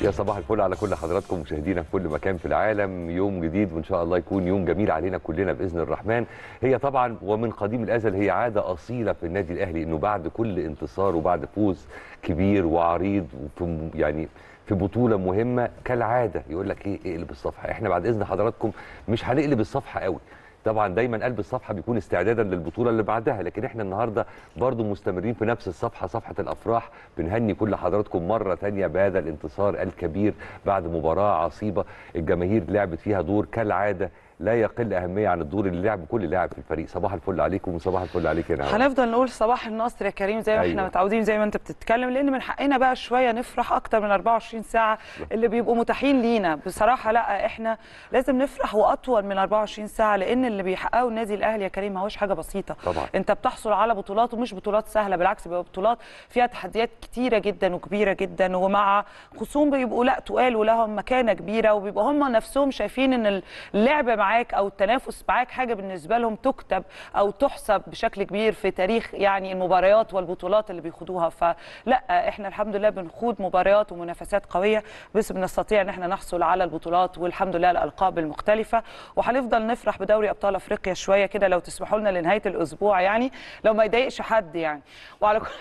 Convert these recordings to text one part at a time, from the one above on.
يا صباح الفل على كل حضراتكم مشاهدينا في كل مكان في العالم يوم جديد وان شاء الله يكون يوم جميل علينا كلنا باذن الرحمن هي طبعا ومن قديم الازل هي عاده اصيله في النادي الاهلي انه بعد كل انتصار وبعد فوز كبير وعريض وفي يعني في بطوله مهمه كالعاده يقول لك ايه اقلب الصفحه احنا بعد اذن حضراتكم مش هنقلب الصفحه قوي طبعا دايما قلب الصفحه بيكون استعدادا للبطوله اللي بعدها لكن احنا النهارده برضو مستمرين في نفس الصفحه صفحه الافراح بنهني كل حضراتكم مره تانية بهذا الانتصار الكبير بعد مباراه عصيبه الجماهير لعبت فيها دور كالعاده لا يقل اهميه عن الدور اللي لعب كل لاعب في الفريق صباح الفل عليكم وصباح الفل عليك يا نعم هنفضل نقول صباح النصر يا كريم زي ما أيوة. احنا متعودين زي ما انت بتتكلم لان من حقنا بقى شويه نفرح اكتر من 24 ساعه اللي بيبقوا متاحين لينا بصراحه لا احنا لازم نفرح واطول من 24 ساعه لان اللي بيحققه النادي الاهلي يا كريم ما هوش حاجه بسيطه طبعا. انت بتحصل على بطولات ومش بطولات سهله بالعكس بيبقى بطولات فيها تحديات كتيره جدا وكبيره جدا ومع خصوم بيبقوا لا تقال ولهم مكانه كبيره وبيبقوا هم نفسهم شايفين ان اللعب معاك او التنافس معاك حاجه بالنسبه لهم تكتب او تحسب بشكل كبير في تاريخ يعني المباريات والبطولات اللي بيخوضوها فلا احنا الحمد لله بنخوض مباريات ومنافسات قويه بس بنستطيع ان احنا نحصل على البطولات والحمد لله الالقاب المختلفه وهنفضل نفرح بدوري ابطال افريقيا شويه كده لو تسمحوا لنا لنهايه الاسبوع يعني لو ما يضايقش حد يعني وعلى كل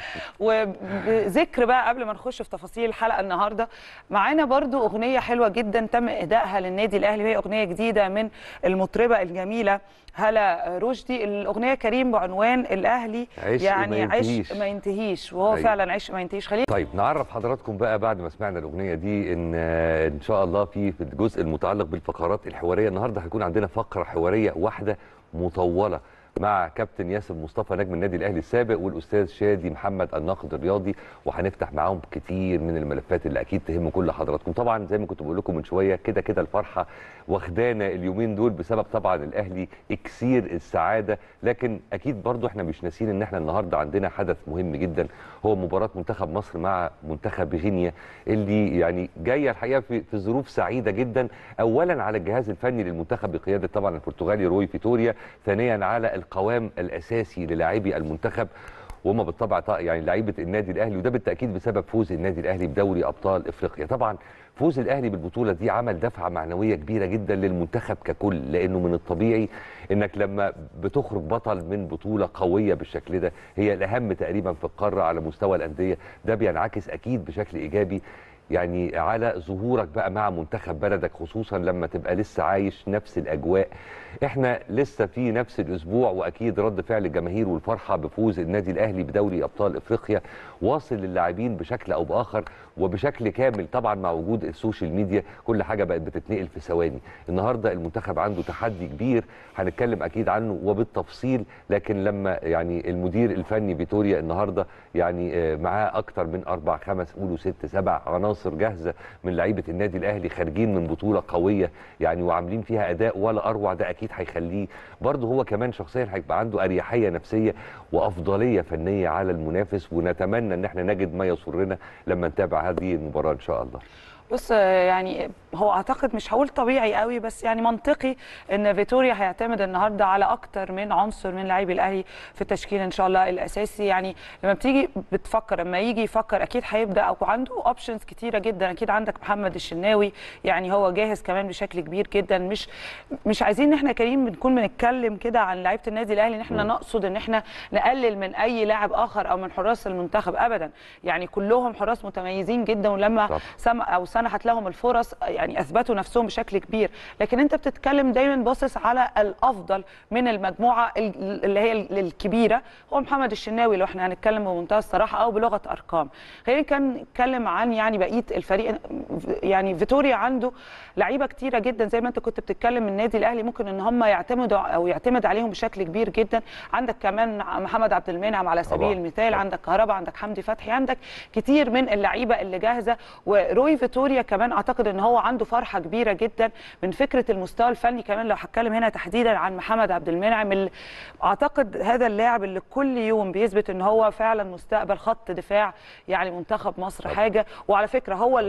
وذكر بقى قبل ما نخش في تفاصيل الحلقه النهارده معانا برضو اغنيه حلوه جدا تم اهدائها للنادي الاهلي وهي اغنيه جديده من المطربه الجميله هلا رشدي الاغنيه كريم بعنوان الاهلي عشق يعني ما عشق ينتهيش. ما ينتهيش وهو أيوة. فعلا عشق ما ينتهيش خلينا طيب نعرف حضراتكم بقى بعد ما سمعنا الاغنيه دي ان آه، ان شاء الله في في الجزء المتعلق بالفقرات الحواريه النهارده هيكون عندنا فقره حواريه واحده مطوله مع كابتن ياسر مصطفى نجم النادي الاهلي السابق والاستاذ شادي محمد الناقد الرياضي وهنفتح معاهم كتير من الملفات اللي اكيد تهم كل حضراتكم طبعا زي ما كنت بقول لكم من شويه كده كده الفرحه واخدانا اليومين دول بسبب طبعا الاهلي اكسير السعاده لكن اكيد برضو احنا مش ناسيين ان احنا النهارده عندنا حدث مهم جدا هو مباراه منتخب مصر مع منتخب غينيا اللي يعني جايه الحقيقه في في ظروف سعيده جدا اولا على الجهاز الفني للمنتخب بقياده طبعا البرتغالي روي فيتوريا ثانيا على القوام الاساسي للاعبي المنتخب وهم بالطبع طا- يعني لعيبه النادي الاهلي وده بالتاكيد بسبب فوز النادي الاهلي بدوري ابطال افريقيا طبعا فوز الاهلي بالبطوله دي عمل دفعه معنويه كبيره جدا للمنتخب ككل لانه من الطبيعي انك لما بتخرج بطل من بطوله قويه بالشكل ده هي الاهم تقريبا في القاره على مستوى الانديه ده بينعكس اكيد بشكل ايجابي يعني على ظهورك بقى مع منتخب بلدك خصوصا لما تبقى لسه عايش نفس الاجواء احنا لسه في نفس الاسبوع واكيد رد فعل الجماهير والفرحه بفوز النادي الاهلي بدوري ابطال افريقيا واصل للاعبين بشكل او باخر وبشكل كامل طبعا مع وجود السوشيال ميديا كل حاجه بقت بتتنقل في ثواني النهارده المنتخب عنده تحدي كبير هنتكلم اكيد عنه وبالتفصيل لكن لما يعني المدير الفني فيتوريا النهارده يعني آه، معاه اكتر من اربع خمس قولوا ست سبع عناصر جاهزه من لعيبه النادي الاهلي خارجين من بطوله قويه يعني وعاملين فيها اداء ولا اروع ده اكيد هيخليه برضه هو كمان شخصيا هيبقى عنده اريحيه نفسيه وافضليه فنيه على المنافس ونتمنى ان احنا نجد ما يسرنا لما نتابع هذه المباراه ان شاء الله بص يعني هو اعتقد مش هقول طبيعي قوي بس يعني منطقي ان فيتوريا هيعتمد النهارده على اكتر من عنصر من لاعبي الاهلي في التشكيل ان شاء الله الاساسي يعني لما بتيجي بتفكر لما يجي يفكر اكيد هيبدا او عنده اوبشنز كتيره جدا اكيد عندك محمد الشناوي يعني هو جاهز كمان بشكل كبير جدا مش مش عايزين ان احنا كريم بنكون بنتكلم كده عن لعيبه النادي الاهلي ان احنا نقصد ان احنا نقلل من اي لاعب اخر او من حراس المنتخب ابدا يعني كلهم حراس متميزين جدا ولما طبعا. سم او سنحت لهم الفرص يعني اثبتوا نفسهم بشكل كبير لكن انت بتتكلم دايما باصص على الافضل من المجموعه ال- اللي هي ال- الكبيره هو محمد الشناوي لو احنا هنتكلم بمنتهى الصراحه او بلغه ارقام خلينا كان نتكلم عن يعني بقيه الفريق يعني فيتوريا عنده لعيبه كتيره جدا زي ما انت كنت بتتكلم النادي الاهلي ممكن ان هم يعتمدوا او يعتمد عليهم بشكل كبير جدا عندك كمان محمد عبد المنعم على سبيل طبعاً. المثال عندك كهربا عندك حمدي فتحي عندك كتير من اللعيبه اللي جاهزه وروي فيتوريا كمان اعتقد ان هو عنده فرحه كبيره جدا من فكره المستوى الفني كمان لو هتكلم هنا تحديدا عن محمد عبد المنعم اللي اعتقد هذا اللاعب اللي كل يوم بيثبت ان هو فعلا مستقبل خط دفاع يعني منتخب مصر طبعاً. حاجه وعلى فكره هو اللي حقق ده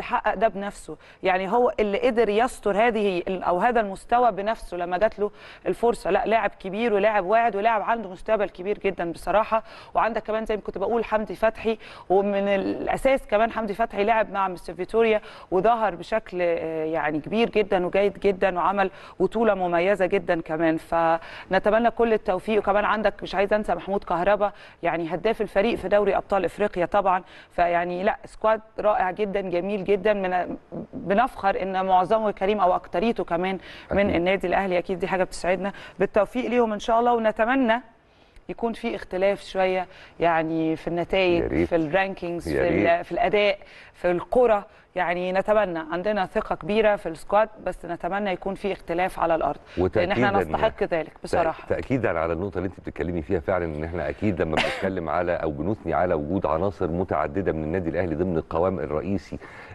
بنفسه يعني هو اللي قدر يستر هذه او هذا المستوى بنفسه لما جات له الفرصه لا لاعب كبير ولاعب واعد ولاعب عنده مستقبل كبير جدا بصراحه وعندك كمان زي ما كنت بقول حمدي فتحي ومن الاساس كمان حمدي فتحي لعب مع مستر فيتوريا وظهر بشكل آه، يعني كبير جدا وجيد جدا وعمل بطوله مميزه جدا كمان فنتمنى كل التوفيق وكمان عندك مش عايزه انسى محمود كهربا يعني هداف الفريق في دوري ابطال افريقيا طبعا فيعني لا سكواد رائع جدا جميل جدا من بنفخر ان معظمه كريم او اكتريته كمان من أكيد. النادي الاهلي اكيد دي حاجه بتسعدنا بالتوفيق ليهم ان شاء الله ونتمنى يكون في اختلاف شويه يعني في يا النتائج ريت. في الرانكينجز يا في, ريت. ال- في الاداء في الكره يعني نتمنى عندنا ثقه كبيره في السكواد بس نتمنى يكون في اختلاف على الارض لان احنا وتأكيداً نستحق ذلك بصراحه تاكيدا على النقطه اللي انت بتتكلمي فيها فعلا ان احنا اكيد لما بنتكلم على او بنثني على وجود عناصر متعدده من النادي الاهلي ضمن القوام الرئيسي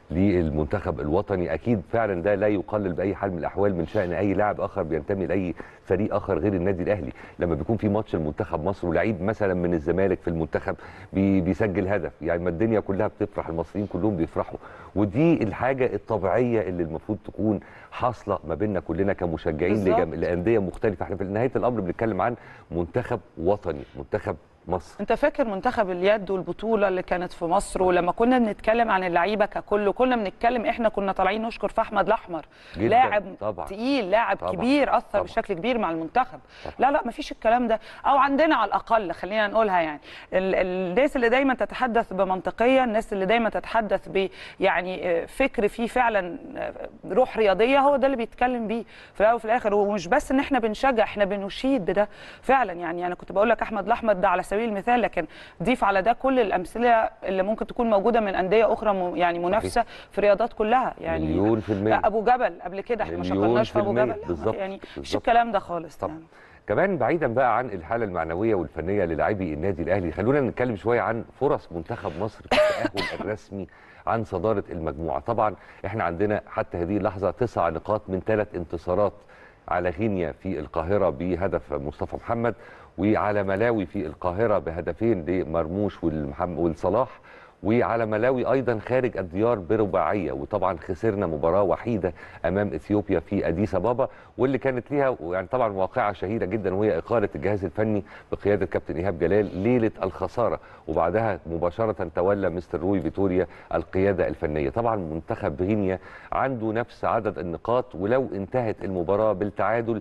للمنتخب الوطني اكيد فعلا ده لا يقلل باي حال من الاحوال من شان اي لاعب اخر بينتمي لاي فريق اخر غير النادي الاهلي لما بيكون في ماتش المنتخب مصر ولعيب مثلا من الزمالك في المنتخب بي بيسجل هدف يعني ما الدنيا كلها بتفرح المصريين كلهم بيفرحوا ودي الحاجه الطبيعيه اللي المفروض تكون حاصله ما بيننا كلنا كمشجعين بالظبط. لجم... لانديه مختلفه احنا في نهايه الامر بنتكلم عن منتخب وطني منتخب مصر انت فاكر منتخب اليد والبطوله اللي كانت في مصر ولما كنا بنتكلم عن اللعيبه ككل كنا بنتكلم احنا كنا طالعين نشكر في احمد الاحمر جداً، لاعب طبعاً. تقيل لاعب طبعاً، كبير اثر طبعاً. بشكل كبير مع المنتخب طبعاً. لا لا مفيش الكلام ده او عندنا على الاقل خلينا نقولها يعني ال- الناس اللي دايما تتحدث بمنطقيه الناس اللي دايما تتحدث ب يعني آه، فكر فيه فعلا آه، روح رياضيه هو ده اللي بيتكلم بيه في الاول وفي الاخر ومش بس ان احنا بنشجع احنا بنشيد بده فعلا يعني انا كنت بقول لك احمد الاحمر ده على سبيل المثال لكن ضيف على ده كل الامثله اللي ممكن تكون موجوده من انديه اخرى م- يعني منافسه في الرياضات كلها يعني مليون في المية ابو جبل قبل كده احنا ما مليون شكرناش في في ابو المية. جبل لا، بالظبط، يعني مش بالظبط. الكلام ده خالص طبعا يعني. كمان بعيدا بقى عن الحاله المعنويه والفنيه للاعبي النادي الاهلي خلونا نتكلم شويه عن فرص منتخب مصر في التاهل الرسمي عن صداره المجموعه طبعا احنا عندنا حتى هذه اللحظه تسع نقاط من ثلاث انتصارات على غينيا في القاهره بهدف مصطفى محمد وعلى ملاوي في القاهره بهدفين لمرموش والمحم- والصلاح وعلى ملاوي ايضا خارج الديار برباعيه وطبعا خسرنا مباراه وحيده امام اثيوبيا في اديس ابابا واللي كانت ليها يعني طبعا واقعه شهيره جدا وهي اقاله الجهاز الفني بقياده كابتن ايهاب جلال ليله الخساره وبعدها مباشره تولى مستر روي فيتوريا القياده الفنيه طبعا منتخب غينيا عنده نفس عدد النقاط ولو انتهت المباراه بالتعادل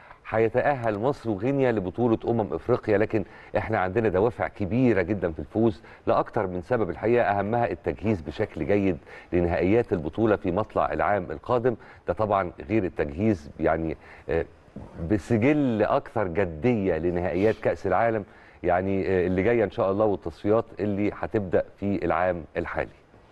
هيتأهل مصر وغينيا لبطولة أمم إفريقيا لكن إحنا عندنا دوافع كبيرة جدا في الفوز لأكثر من سبب الحقيقة أهمها التجهيز بشكل جيد لنهائيات البطولة في مطلع العام القادم ده طبعا غير التجهيز يعني آه، بسجل أكثر جدية لنهائيات كأس العالم يعني آه، اللي جاية إن شاء الله والتصفيات اللي هتبدأ في العام الحالي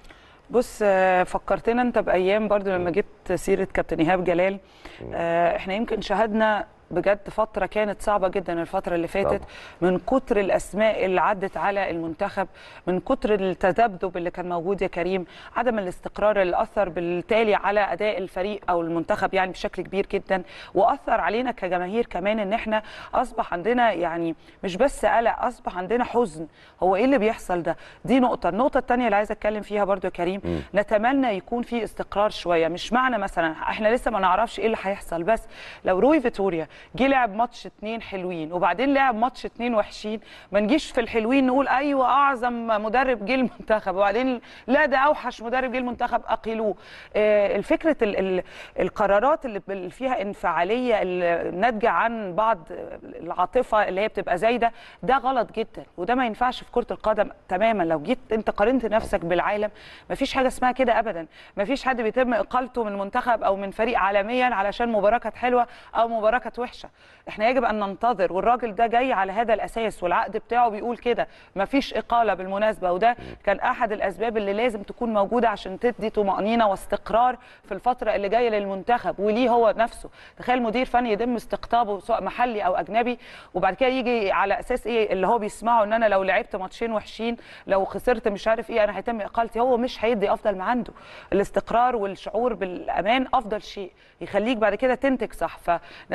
بص آه، فكرتنا انت بايام برضو لما جبت سيره كابتن ايهاب جلال آه، احنا يمكن شاهدنا بجد فتره كانت صعبه جدا الفتره اللي فاتت طبعا. من كتر الاسماء اللي عدت على المنتخب من كتر التذبذب اللي كان موجود يا كريم عدم الاستقرار اللي اثر بالتالي على اداء الفريق او المنتخب يعني بشكل كبير جدا واثر علينا كجماهير كمان ان احنا اصبح عندنا يعني مش بس قلق اصبح عندنا حزن هو ايه اللي بيحصل ده دي نقطه النقطه الثانيه اللي عايزه اتكلم فيها برضو يا كريم مم. نتمنى يكون في استقرار شويه مش معنى مثلا احنا لسه ما نعرفش ايه اللي هيحصل بس لو روي فيتوريا جه لعب ماتش اتنين حلوين وبعدين لعب ماتش اتنين وحشين ما نجيش في الحلوين نقول ايوه اعظم مدرب جه المنتخب وبعدين لا ده اوحش مدرب جه المنتخب اقيلوه آه، الفكره ال ال القرارات اللي بال- فيها انفعاليه اللي ناتجه عن بعض العاطفه اللي هي بتبقى زايده ده غلط جدا وده ما ينفعش في كره القدم تماما لو جيت انت قارنت نفسك بالعالم ما فيش حاجه اسمها كده ابدا ما فيش حد بيتم اقالته من منتخب او من فريق عالميا علشان مباراه كانت حلوه او مباراه كانت وحشه احنا يجب ان ننتظر والراجل ده جاي على هذا الاساس والعقد بتاعه بيقول كده ما فيش اقاله بالمناسبه وده كان احد الاسباب اللي لازم تكون موجوده عشان تدي طمانينه واستقرار في الفتره اللي جايه للمنتخب وليه هو نفسه تخيل مدير فني يتم استقطابه سواء محلي او اجنبي وبعد كده يجي على اساس ايه اللي هو بيسمعه ان انا لو لعبت ماتشين وحشين لو خسرت مش عارف ايه انا هيتم اقالتي هو مش هيدي افضل ما عنده الاستقرار والشعور بالامان افضل شيء يخليك بعد كده تنتج صح فنتمنى يكون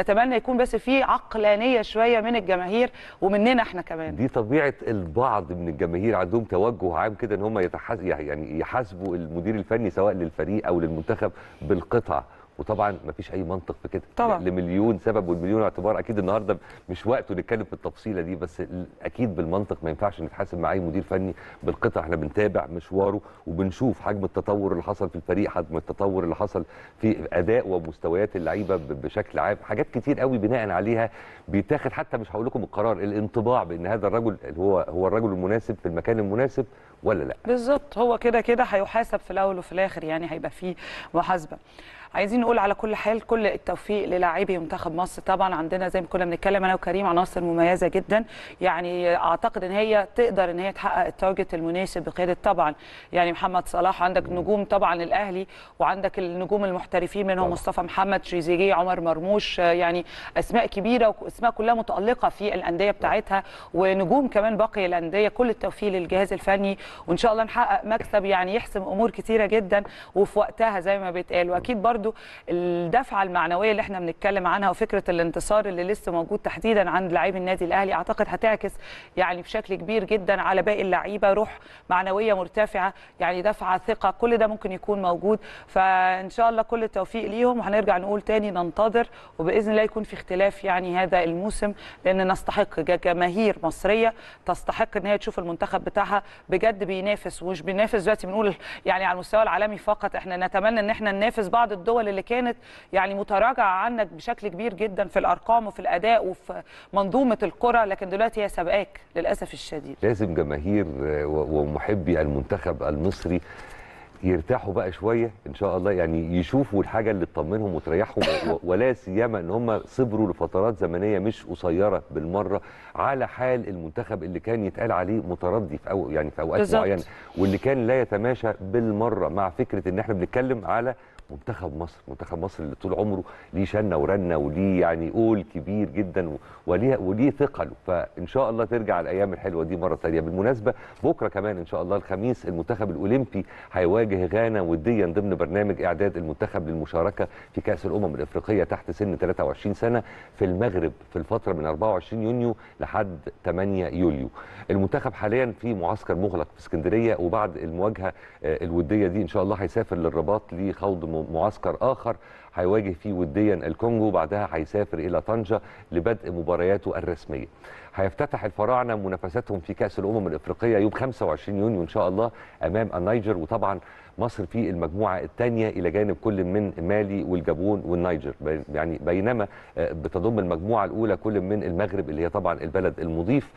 يكون بس في عقلانيه شويه من الجماهير ومننا احنا كمان دي طبيعه البعض من الجماهير عندهم توجه عام كده ان هم يتحس يعني يحاسبوا المدير الفني سواء للفريق او للمنتخب بالقطعه وطبعا ما فيش اي منطق في كده طبعا. لمليون سبب والمليون اعتبار اكيد النهارده مش وقته نتكلم في التفصيله دي بس ال- اكيد بالمنطق ما ينفعش نتحاسب مع اي مدير فني بالقطع احنا بنتابع مشواره وبنشوف حجم التطور اللي حصل في الفريق حجم التطور اللي حصل في اداء ومستويات اللعيبه ب- بشكل عام حاجات كتير قوي بناء عليها بيتاخد حتى مش هقول لكم القرار الانطباع بان هذا الرجل هو هو الرجل المناسب في المكان المناسب ولا لا بالظبط هو كده كده هيحاسب في الاول وفي الاخر يعني هيبقى فيه محاسبه عايزين نقول على كل حال كل التوفيق للاعبي منتخب مصر طبعا عندنا زي ما كنا بنتكلم انا وكريم عناصر مميزه جدا يعني اعتقد ان هي تقدر ان هي تحقق التارجت المناسب بقياده طبعا يعني محمد صلاح عندك نجوم طبعا الاهلي وعندك النجوم المحترفين منهم طبعاً. مصطفى محمد تريزيجيه عمر مرموش آه، يعني اسماء كبيره واسماء كلها متالقه في الانديه بتاعتها ونجوم كمان باقي الانديه كل التوفيق للجهاز الفني وان شاء الله نحقق مكسب يعني يحسم امور كتيره جدا وفي وقتها زي ما بيتقال واكيد برضو الدفعه المعنويه اللي احنا بنتكلم عنها وفكره الانتصار اللي لسه موجود تحديدا عند لاعبي النادي الاهلي اعتقد هتعكس يعني بشكل كبير جدا على باقي اللعيبه روح معنويه مرتفعه يعني دفعه ثقه كل ده ممكن يكون موجود فان شاء الله كل التوفيق ليهم وهنرجع نقول تاني ننتظر وباذن الله يكون في اختلاف يعني هذا الموسم لان نستحق كجماهير مصريه تستحق ان هي تشوف المنتخب بتاعها بجد بينافس ومش بينافس دلوقتي بنقول يعني على المستوى العالمي فقط احنا نتمنى ان احنا ننافس بعض الدول اللي كانت يعني متراجعه عنك بشكل كبير جدا في الارقام وفي الاداء وفي منظومه الكره لكن دلوقتي هي سابقاك للاسف الشديد لازم جماهير آه، و- ومحبي المنتخب المصري يرتاحوا بقى شويه ان شاء الله يعني يشوفوا الحاجه اللي تطمنهم وتريحهم و- ولا سيما ان هم صبروا لفترات زمنيه مش قصيره بالمره على حال المنتخب اللي كان يتقال عليه متردي في أو يعني في اوقات بالظبط. معينه واللي كان لا يتماشى بالمره مع فكره ان احنا بنتكلم على منتخب مصر منتخب مصر اللي طول عمره ليه شنه ورنه وليه يعني قول كبير جدا و- وليه وليه ثقل فان شاء الله ترجع الايام الحلوه دي مره ثانيه بالمناسبه بكره كمان ان شاء الله الخميس المنتخب الاولمبي هيواجه غانا وديا ضمن برنامج اعداد المنتخب للمشاركه في كاس الامم الافريقيه تحت سن 23 سنه في المغرب في الفتره من 24 يونيو لحد 8 يوليو المنتخب حاليا في معسكر مغلق في اسكندريه وبعد المواجهه آه، الوديه دي ان شاء الله هيسافر للرباط لخوض م- معسكر اخر هيواجه فيه وديا الكونغو بعدها هيسافر الى طنجه لبدء مبارياته الرسميه هيفتتح الفراعنه منافساتهم في كاس الامم الافريقيه يوم 25 يونيو ان شاء الله امام النيجر وطبعا مصر في المجموعه الثانيه الى جانب كل من مالي والجابون والنيجر بي- يعني بينما آه، بتضم المجموعه الاولى كل من المغرب اللي هي طبعا البلد المضيف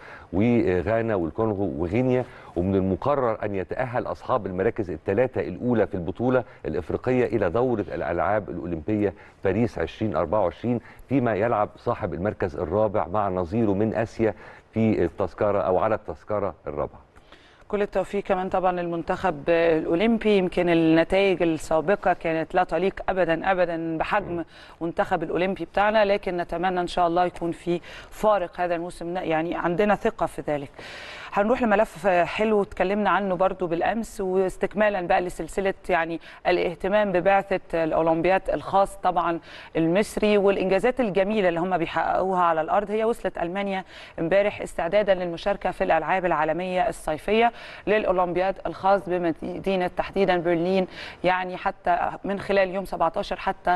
وغانا والكونغو وغينيا ومن المقرر ان يتاهل اصحاب المراكز الثلاثه الاولى في البطوله الافريقيه الى دوره الالعاب الاولمبيه باريس 2024 فيما يلعب صاحب المركز الرابع مع نظيره من اسيا في التذكره او على التذكره الرابعه كل التوفيق كمان طبعا للمنتخب الاولمبي يمكن النتائج السابقه كانت لا تليق ابدا ابدا بحجم منتخب الاولمبي بتاعنا لكن نتمنى ان شاء الله يكون في فارق هذا الموسم يعني عندنا ثقه في ذلك هنروح لملف حلو اتكلمنا عنه برضو بالامس واستكمالا بقى لسلسله يعني الاهتمام ببعثه الاولمبياد الخاص طبعا المصري والانجازات الجميله اللي هم بيحققوها على الارض هي وصلت المانيا امبارح استعدادا للمشاركه في الالعاب العالميه الصيفيه للاولمبياد الخاص بمدينه تحديدا برلين يعني حتى من خلال يوم 17 حتى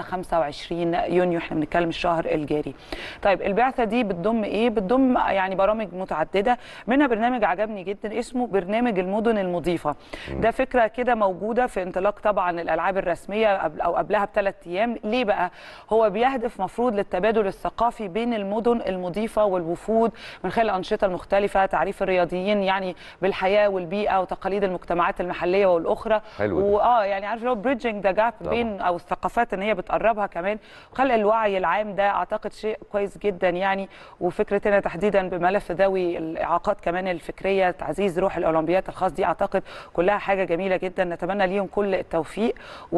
25 يونيو احنا بنتكلم الشهر الجاري. طيب البعثه دي بتضم ايه؟ بتضم يعني برامج متعدده منها برنامج عجبني جدا اسمه برنامج المدن المضيفه. ده فكره كده موجوده في انطلاق طبعا الالعاب الرسميه قبل او قبلها بثلاث ايام، ليه بقى؟ هو بيهدف مفروض للتبادل الثقافي بين المدن المضيفه والوفود من خلال الانشطه المختلفه، تعريف الرياضيين يعني بالحياه والبيئه وتقاليد المجتمعات المحليه والاخرى حلو ده. واه يعني عارف لو بريدجنج ذا جاب طبعا. بين او الثقافات ان هي بتقربها كمان وخلق الوعي العام ده اعتقد شيء كويس جدا يعني وفكرتنا تحديدا بملف ذوي الاعاقات كمان الفكريه تعزيز روح الاولمبياد الخاص دي اعتقد كلها حاجه جميله جدا نتمنى ليهم كل التوفيق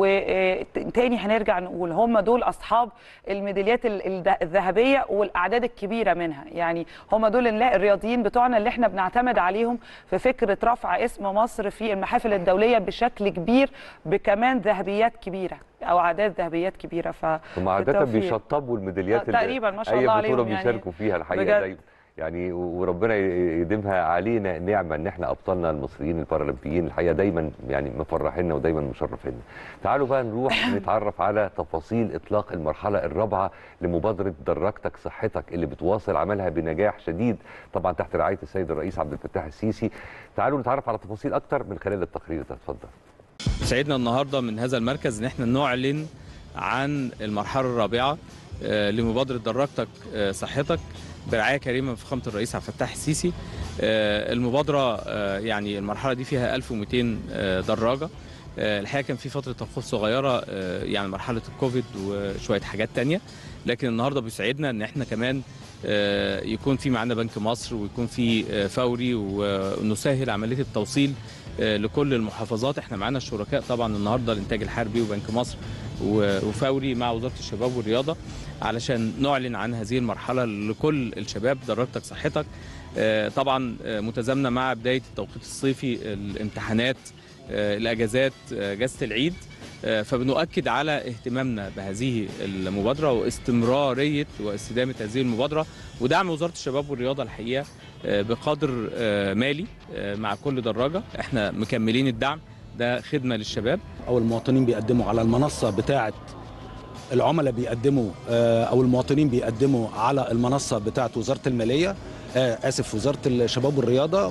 وتاني هنرجع نقول هم دول اصحاب الميداليات ال- الذ- الذهبيه والاعداد الكبيره منها يعني هم دول الل- الرياضيين بتوعنا اللي احنا بنعتمد عليهم في فكره رفع اسم مصر في المحافل الدوليه بشكل كبير بكمان ذهبيات كبيره او اعداد ذهبيات كبيره ف هم عاده بالتوفيق. بيشطبوا الميداليات آه، تقريبا ما شاء اي الله بطوله عليهم يعني. بيشاركوا فيها الحقيقه بجد. دايما يعني وربنا يديمها علينا نعمه ان احنا ابطالنا المصريين البارالمبيين الحقيقه دايما يعني مفرحينا ودايما مشرفينا. تعالوا بقى نروح نتعرف على تفاصيل اطلاق المرحله الرابعه لمبادره دراجتك صحتك اللي بتواصل عملها بنجاح شديد طبعا تحت رعايه السيد الرئيس عبد الفتاح السيسي. تعالوا نتعرف على تفاصيل اكتر من خلال التقرير ده اتفضل. سعيدنا النهارده من هذا المركز ان احنا نعلن عن المرحله الرابعه آه، لمبادره دراجتك آه، صحتك برعايه كريمه من فخامه الرئيس عبد الفتاح السيسي آه، المبادره آه، يعني المرحله دي فيها 1200 آه، دراجه آه، الحقيقه كان في فتره توقف صغيره آه، يعني مرحله الكوفيد وشويه حاجات تانية لكن النهارده بيسعدنا ان احنا كمان آه، يكون في معانا بنك مصر ويكون في آه، فوري ونسهل عمليه التوصيل آه، لكل المحافظات احنا معانا الشركاء طبعا النهارده الانتاج الحربي وبنك مصر و- وفوري مع وزاره الشباب والرياضه علشان نعلن عن هذه المرحله لكل الشباب دراجتك صحتك آه، طبعا آه، متزامنه مع بدايه التوقيت الصيفي الامتحانات آه، الاجازات آه، اجازه العيد آه، فبنؤكد على اهتمامنا بهذه المبادره واستمراريه واستدامه هذه المبادره ودعم وزاره الشباب والرياضه الحقيقه آه، بقدر آه، مالي آه، مع كل دراجه احنا مكملين الدعم ده خدمه للشباب او المواطنين بيقدموا على المنصه بتاعه العملاء بيقدموا آه، او المواطنين بيقدموا على المنصه بتاعه وزاره الماليه آه، اسف وزاره الشباب والرياضه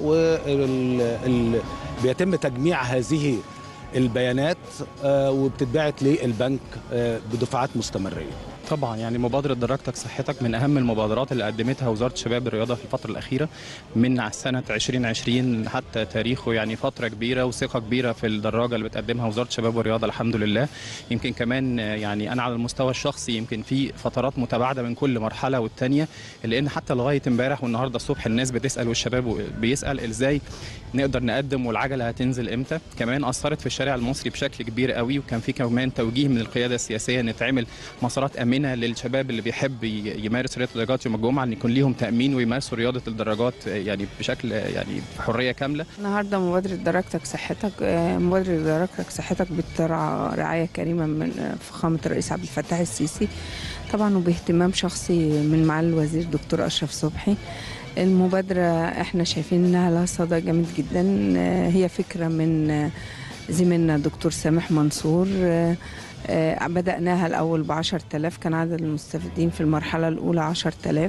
وبيتم تجميع هذه البيانات آه، وبتتبعت للبنك آه، بدفعات مستمريه طبعا يعني مبادرة دراجتك صحتك من أهم المبادرات اللي قدمتها وزارة الشباب والرياضة في الفترة الأخيرة من سنة 2020 حتى تاريخه يعني فترة كبيرة وثقة كبيرة في الدراجة اللي بتقدمها وزارة الشباب والرياضة الحمد لله يمكن كمان آه، يعني أنا على المستوى الشخصي يمكن في فترات متباعدة من كل مرحلة والتانية لأن حتى لغاية امبارح والنهاردة الصبح الناس بتسأل والشباب بيسأل إزاي نقدر نقدم والعجلة هتنزل إمتى كمان أثرت في الشارع المصري بشكل كبير قوي وكان في كمان توجيه من القيادة السياسية ان تعمل مسارات امنه للشباب اللي بيحب ي- يمارس رياضه الدراجات يوم الجمعه ان يكون ليهم تامين ويمارسوا رياضه الدراجات يعني بشكل يعني بحريه كامله النهارده مبادرة دراجتك صحتك آه، مبادرة دراجتك صحتك بترعى رعاية كريمة من آه، فخامة الرئيس عبد الفتاح السيسي طبعا وباهتمام شخصي من معالي الوزير دكتور أشرف صبحي المبادرة احنا شايفين انها لها صدى جامد جدا آه، هي فكرة من آه، زميلنا دكتور سامح منصور آه، آه، بدأناها الأول بعشر تلاف كان عدد المستفيدين في المرحلة الأولى عشر تلاف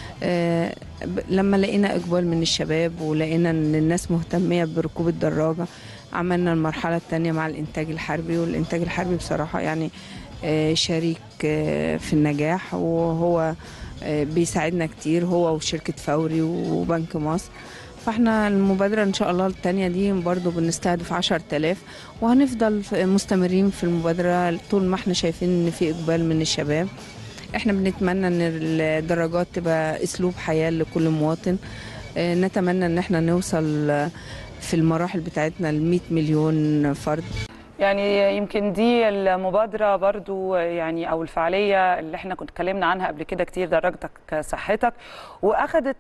آه، ب- لما لقينا إقبال من الشباب ولقينا إن الناس مهتمية بركوب الدراجة عملنا المرحلة الثانية مع الإنتاج الحربي والإنتاج الحربي بصراحة يعني آه، شريك آه، في النجاح وهو آه، بيساعدنا كتير هو وشركة فوري وبنك مصر فاحنا المبادرة ان شاء الله التانية دي برضو بنستهدف عشر تلاف وهنفضل ف- مستمرين في المبادرة طول ما احنا شايفين ان في اقبال من الشباب احنا بنتمنى ان الدراجات تبقى اسلوب حياة لكل مواطن اه، نتمنى ان احنا نوصل اه، في المراحل بتاعتنا ل 100 مليون فرد يعني يمكن دي المبادرة برضو يعني أو الفعالية اللي احنا كنت اتكلمنا عنها قبل كده كتير درجتك صحتك وأخدت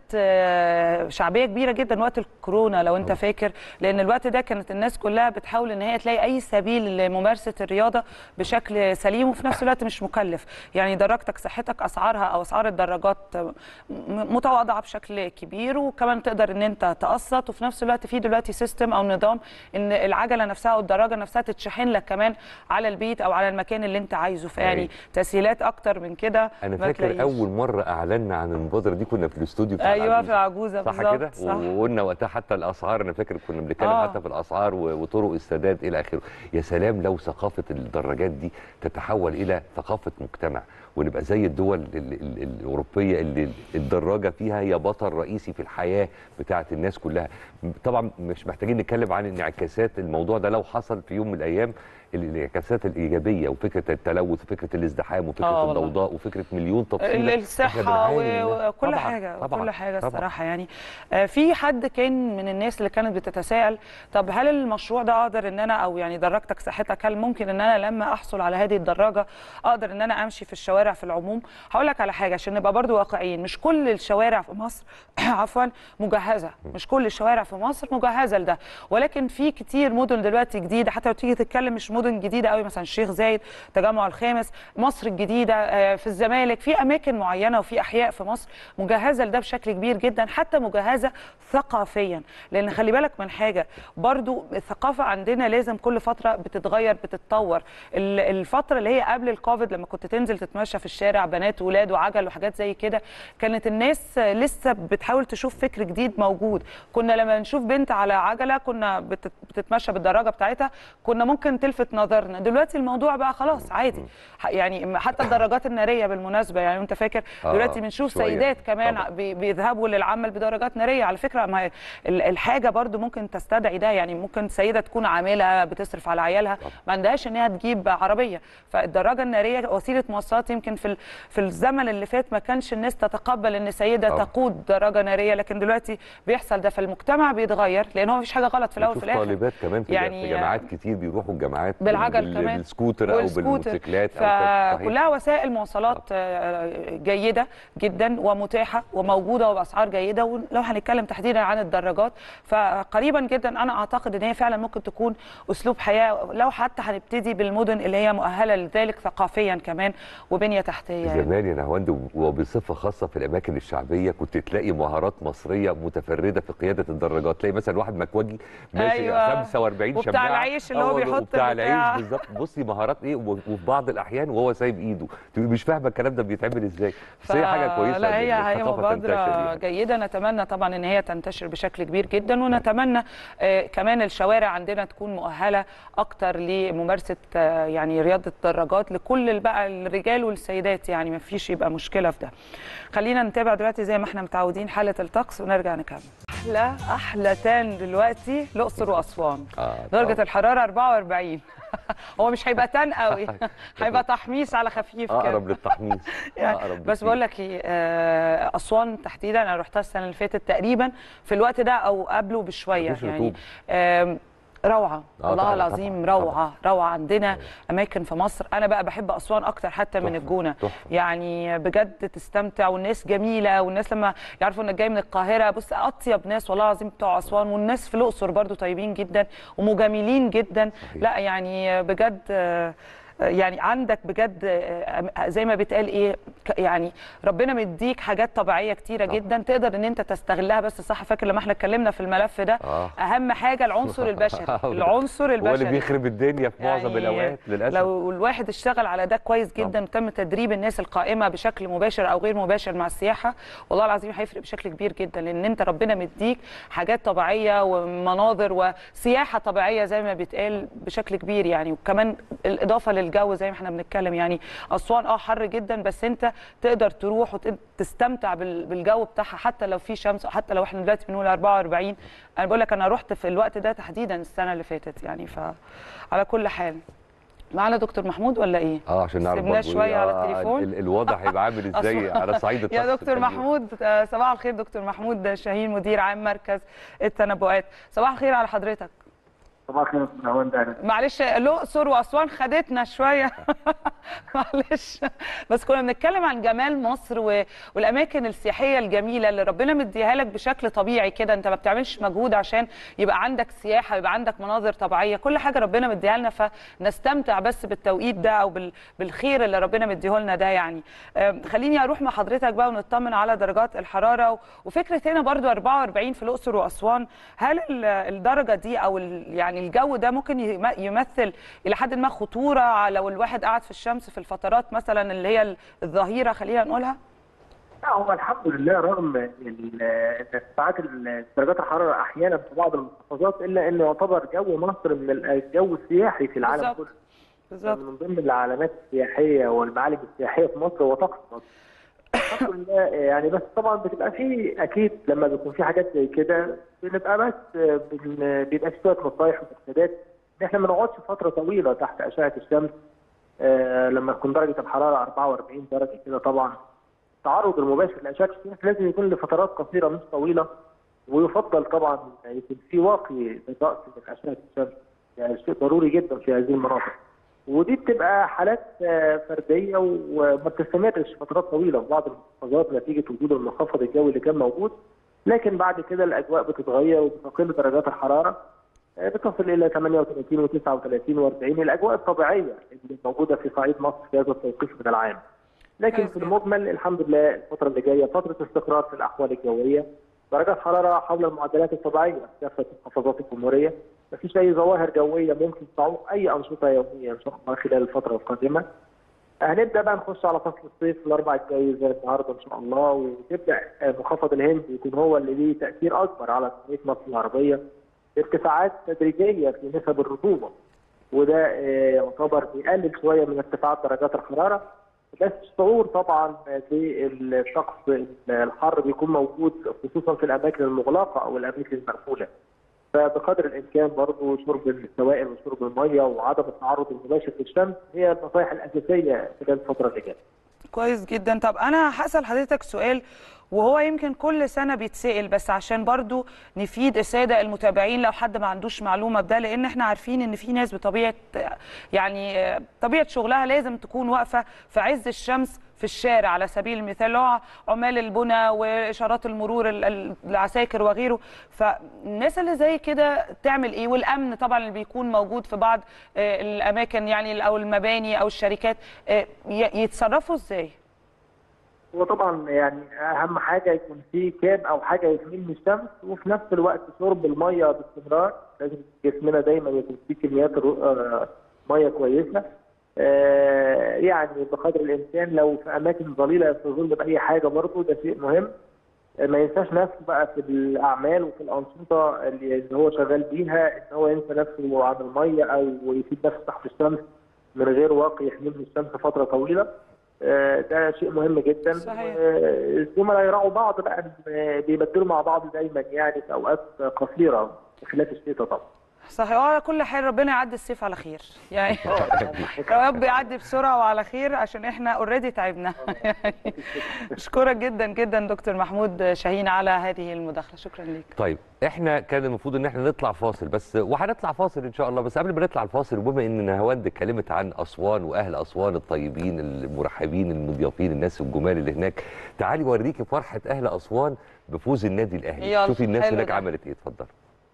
آه، شعبية كبيرة جدا وقت الكورونا لو أنت فاكر لأن الوقت ده كانت الناس كلها بتحاول إن هي تلاقي أي سبيل لممارسة الرياضة بشكل سليم وفي نفس الوقت مش مكلف يعني درجتك صحتك أسعارها أو أسعار الدراجات م- متواضعة بشكل كبير وكمان تقدر إن أنت تقسط وفي نفس الوقت في دلوقتي سيستم أو نظام إن العجلة نفسها أو الدراجة نفسها تتشحن لك كمان على البيت أو على المكان اللي أنت عايزه فيعني أيوة. تسهيلات أكتر من كده انا ما فاكر تلاقيش. اول مره اعلنا عن المبادره دي كنا في الاستوديو بتاع ايوه العجوزة. في العجوزه صح بالظبط كده صح وقلنا وقتها حتى الاسعار انا فاكر كنا بنتكلم آه. حتى في الاسعار و- وطرق السداد الى اخره يا سلام لو ثقافه الدراجات دي تتحول الى ثقافه مجتمع ونبقى زي الدول ال- ال- الاوروبيه اللي الدراجه فيها هي بطل رئيسي في الحياه بتاعه الناس كلها طبعا مش محتاجين نتكلم عن انعكاسات الموضوع ده لو حصل في يوم من الايام الانعكاسات الايجابيه وفكره التلوث وفكره الازدحام وفكره آه والله. الضوضاء وفكره مليون تفصيله ال- إحنا الصحة بنعاني منها. و- وكل طبعاً، حاجة طبعاً، كل حاجة طبعاً. الصراحة يعني آه، في حد كان من الناس اللي كانت بتتساءل طب هل المشروع ده أقدر إن أنا أو يعني دراجتك صحتك هل ممكن إن أنا لما أحصل على هذه الدراجة أقدر إن أنا أمشي في الشوارع في العموم هقول لك على حاجة عشان نبقى برضو واقعيين مش كل الشوارع في مصر عفوا مجهزة مش كل الشوارع في مصر مجهزة لده ولكن في كتير مدن دلوقتي جديدة حتى لو تيجي تتكلم مش مدن جديدة قوي مثلا الشيخ زايد تجمع الخامس مصر الجديدة آه، في الزمالك في أماكن معينة وفي أحياء في مصر مجهزة لده بشكل كبير جدا حتى مجهزة ثقافيا لأن خلي بالك من حاجة برضو الثقافة عندنا لازم كل فترة بتتغير بتتطور ال- الفترة اللي هي قبل الكوفيد لما كنت تنزل تتمشى في الشارع بنات وولاد وعجل وحاجات زي كده كانت الناس لسه بتحاول تشوف فكر جديد موجود كنا لما نشوف بنت على عجلة كنا بتت- بتتمشى بالدراجة بتاعتها كنا ممكن تلفت نظرنا دلوقتي الموضوع بقى خلاص عادي ح- يعني حتى الدراجات النارية بالمناسبة يعني انت فاكر آه، دلوقتي بنشوف شوية. سيدات كمان طبعاً. بي- بيذهبوا للعمل بدرجات ناريه على فكره ما هي ال- الحاجه برضو ممكن تستدعي ده يعني ممكن سيده تكون عامله بتصرف على عيالها ما عندهاش ان هي تجيب عربيه فالدراجه الناريه وسيله مواصلات يمكن في ال- في الزمن اللي فات ما كانش الناس تتقبل ان سيده طبعاً. تقود دراجه ناريه لكن دلوقتي بيحصل ده فالمجتمع بيتغير لان هو مفيش حاجه غلط في الاول بنشوف وفي الاخر طالبات كمان في, يعني في جامعات كتير بيروحوا الجامعات بال- بالعجل بال- كمان. بالسكوتر او والسكوتر. بالموتوسيكلات أو كده. صحيح. فكلها وسائل مواصلات آه، جيده جدا ومتاحه وموجوده وباسعار جيده ولو هنتكلم تحديدا عن الدراجات فقريبا جدا انا اعتقد ان هي فعلا ممكن تكون اسلوب حياه لو حتى هنبتدي بالمدن اللي هي مؤهله لذلك ثقافيا كمان وبنيه تحتيه يعني. زمان يا نهواند وبصفه خاصه في الاماكن الشعبيه كنت تلاقي مهارات مصريه متفرده في قياده الدراجات تلاقي مثلا واحد مكوجي ماشي أيوة. 45 وبتاع شماعه العيش اللي هو آه، بيحط وبتاع البتاع. العيش بالظبط بصي مهارات ايه و- وفي بعض الاحيان وهو سايب ايده تبقي مش فاهمه الكلام ده بيتعمل ازاي بس هي حاجه كويسه لا هي إن هي الثقافة تنتشر مبادره يعني. جيده نتمنى طبعا ان هي تنتشر بشكل كبير جدا ونتمنى آه، كمان الشوارع عندنا تكون مؤهله اكتر لممارسه آه، يعني رياضه الدراجات لكل ال- بقى الرجال والسيدات يعني ما فيش يبقى مشكله في ده خلينا نتابع دلوقتي زي ما احنا متعودين حاله الطقس ونرجع نكمل احلى احلى تان دلوقتي الاقصر واسوان آه، درجه طبعاً. الحراره 44 هو مش هيبقى تان قوي هيبقى تحميص على خفيف كده اقرب للتحميص يعني أقرب بس بكتير. بقول لك ايه آه، اسوان تحديدا انا رحتها السنه اللي فاتت تقريبا في الوقت ده او قبله بشويه مفيش يعني رطوبة. آم، روعه آه، والله طبعاً، العظيم طبعاً، روعه روعه عندنا اماكن في مصر انا بقى بحب اسوان اكتر حتى من تحفة، الجونه تحفة. يعني بجد تستمتع والناس جميله والناس لما يعرفوا انك جاي من القاهره بص اطيب ناس والله العظيم بتوع اسوان والناس في الاقصر برضو طيبين جدا ومجاملين جدا صحيح. لا يعني بجد آه، يعني عندك بجد آه، زي ما بيتقال ايه ك- يعني ربنا مديك حاجات طبيعيه كتيره طبعا. جدا تقدر ان انت تستغلها بس صح فاكر لما احنا اتكلمنا في الملف ده آه. اهم حاجه العنصر البشري العنصر هو اللي البشري بيخرب الدنيا في معظم يعني الاوقات للاسف لو الواحد اشتغل على ده كويس جدا وتم تدريب الناس القائمه بشكل مباشر او غير مباشر مع السياحه والله العظيم هيفرق بشكل كبير جدا لان انت ربنا مديك حاجات طبيعيه ومناظر وسياحه طبيعيه زي ما بيتقال بشكل كبير يعني وكمان الاضافه للجو زي ما احنا بنتكلم يعني اسوان اه حر جدا بس انت تقدر تروح وتستمتع بالجو بتاعها حتى لو في شمس حتى لو احنا دلوقتي بنقول 44 انا بقول لك انا رحت في الوقت ده تحديدا السنه اللي فاتت يعني فعلى كل حال معانا دكتور محمود ولا ايه؟ اه عشان نعرف سيبناه برضو شويه إيه، على آه، التليفون ال- الوضع هيبقى عامل ازاي أصلاً. على صعيد الطقس يا دكتور الفني. محمود آه، صباح الخير دكتور محمود شاهين مدير عام مركز التنبؤات صباح الخير على حضرتك صباح الخير يا استاذ هوند اهلا معلش الاقصر واسوان خدتنا شويه معلش بس كنا بنتكلم عن جمال مصر و... والاماكن السياحيه الجميله اللي ربنا مديها لك بشكل طبيعي كده انت ما بتعملش مجهود عشان يبقى عندك سياحه يبقى عندك مناظر طبيعيه كل حاجه ربنا مديها لنا فنستمتع بس بالتوقيت ده او بال... بالخير اللي ربنا مديه لنا ده يعني أم، خليني اروح مع حضرتك بقى ونطمن على درجات الحراره و... وفكره هنا برضو 44 في الاقصر واسوان هل ال- الدرجه دي او ال... يعني الجو ده ممكن يم- يمثل الى حد ما خطوره لو الواحد قعد في الشمس في الفترات مثلا اللي هي الظهيره خلينا نقولها لا هو الحمد لله رغم ال- ان ارتفاعات ال- درجات الحراره احيانا في بعض المحافظات الا انه يعتبر جو مصر من ال- الجو السياحي في العالم بالظبط. كله بالظبط من ضمن العلامات السياحيه والمعالم السياحيه في مصر هو طقس مصر الحمد لله يعني بس طبعا بتبقى في اكيد لما بيكون في حاجات زي كده بنبقى بس بن- بيبقى في شويه نصايح ومجتهدات ان احنا ما نقعدش فتره طويله تحت اشعه الشمس آه لما تكون درجه الحراره 44 درجه كده طبعا التعرض المباشر لاشعه الشمس لازم يكون لفترات قصيره مش طويله ويفضل طبعا يكون في واقي للراس من اشعه الشمس يعني شيء ضروري جدا في هذه المناطق ودي بتبقى حالات آه، فرديه وما بتستمرش فترات طويله في بعض المحافظات نتيجه وجود المنخفض الجوي اللي كان موجود لكن بعد كده الاجواء بتتغير وبتقل درجات الحراره آه، بتصل الى 38 و39 و40 الاجواء الطبيعيه اللي موجوده في صعيد مصر في هذا التوقيت من العام. لكن كويس في جدا. المجمل الحمد لله الفتره اللي جايه فتره استقرار في الاحوال الجويه درجات حراره حول المعدلات الطبيعيه في كافه محافظات الجمهوريه مفيش اي ظواهر جويه ممكن تعوق اي انشطه يوميه ان شاء الله خلال الفتره القادمه. هنبدا بقى نخش على فصل الصيف الاربع الجاي زي النهارده ان شاء الله وتبدا آه، منخفض الهند يكون هو اللي ليه تاثير اكبر على تنميه مصر العربيه ارتفاعات تدريجيه في نسب الرطوبه وده آه، يعتبر بيقلل شويه من ارتفاعات درجات الحراره بس الشعور طبعا بالطقس الحر بيكون موجود خصوصا في الاماكن المغلقه او الاماكن المقفوله فبقدر الامكان برضه شرب السوائل وشرب الميه وعدم التعرض المباشر للشمس هي النصائح الاساسيه خلال الفتره اللي جايه. كويس جدا طب انا هسال حضرتك سؤال وهو يمكن كل سنه بيتسال بس عشان برضو نفيد الساده المتابعين لو حد ما عندوش معلومه بده لان احنا عارفين ان في ناس بطبيعه يعني طبيعه شغلها لازم تكون واقفه في عز الشمس في الشارع على سبيل المثال اللي هو عمال البنى واشارات المرور ال- ال- العساكر وغيره فالناس اللي زي كده تعمل ايه والامن طبعا اللي بيكون موجود في بعض آه، الاماكن يعني او المباني او الشركات آه، ي- يتصرفوا ازاي هو طبعا يعني اهم حاجه يكون في كاب او حاجه يحميه من الشمس وفي نفس الوقت شرب الميه باستمرار لازم جسمنا دايما يكون فيه كميات رو- آه، ميه كويسه آه، يعني بقدر الامكان لو في اماكن ظليله يستظل باي حاجه برضه ده شيء مهم آه، ما ينساش نفسه بقى في الاعمال وفي الانشطه اللي اللي هو شغال بيها ان هو ينسى نفسه عن الميه او يسيب نفسه تحت الشمس من غير واقي يحميه من الشمس فتره طويله آه، ده شيء مهم جدا صحيح. آه، الزملاء يراعوا بعض بقى آه، بيبدلوا مع بعض دايما يعني في اوقات قصيره بخلاف الشتاء طبعا صحيح وعلى كل حال ربنا يعدي الصيف على خير يعني يا رب يعدي بسرعه وعلى خير عشان احنا اوريدي تعبنا اشكرك جدا جدا دكتور محمود شاهين على هذه المداخله شكرا ليك طيب احنا كان المفروض ان احنا نطلع فاصل بس وهنطلع فاصل ان شاء الله بس قبل ما نطلع الفاصل وبما ان نهاوند اتكلمت عن اسوان واهل اسوان الطيبين المرحبين المضيافين الناس الجمال اللي هناك تعالي اوريكي فرحه اهل اسوان بفوز النادي الاهلي يلا، شوفي الناس حلو هناك ده. عملت ايه اتفضل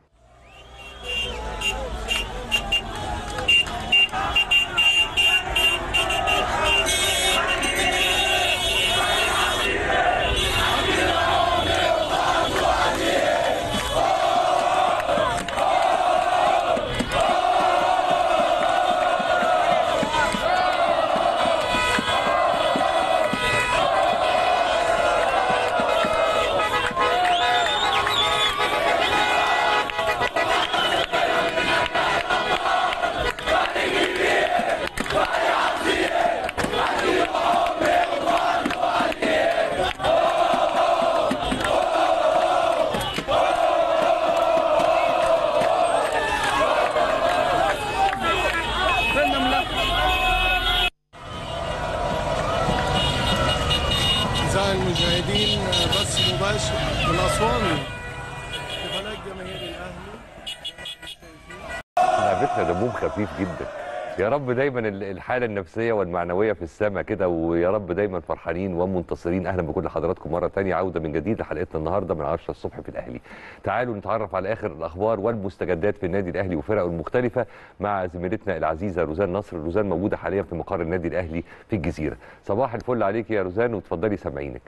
أعزائي المشاهدين بث مباشر من أسوان قبلات جماهير الأهلي لعبتنا دمهم خفيف جدا يا رب دايما ال- الحاله النفسيه والمعنويه في السماء كده ويا رب دايما فرحانين ومنتصرين اهلا بكل حضراتكم مره تانية عوده من جديد لحلقتنا النهارده من 10 الصبح في الاهلي تعالوا نتعرف على اخر الاخبار والمستجدات في النادي الاهلي وفرقه المختلفه مع زميلتنا العزيزه روزان نصر روزان موجوده حاليا في مقر النادي الاهلي في الجزيره صباح الفل عليك يا روزان وتفضلي سامعينك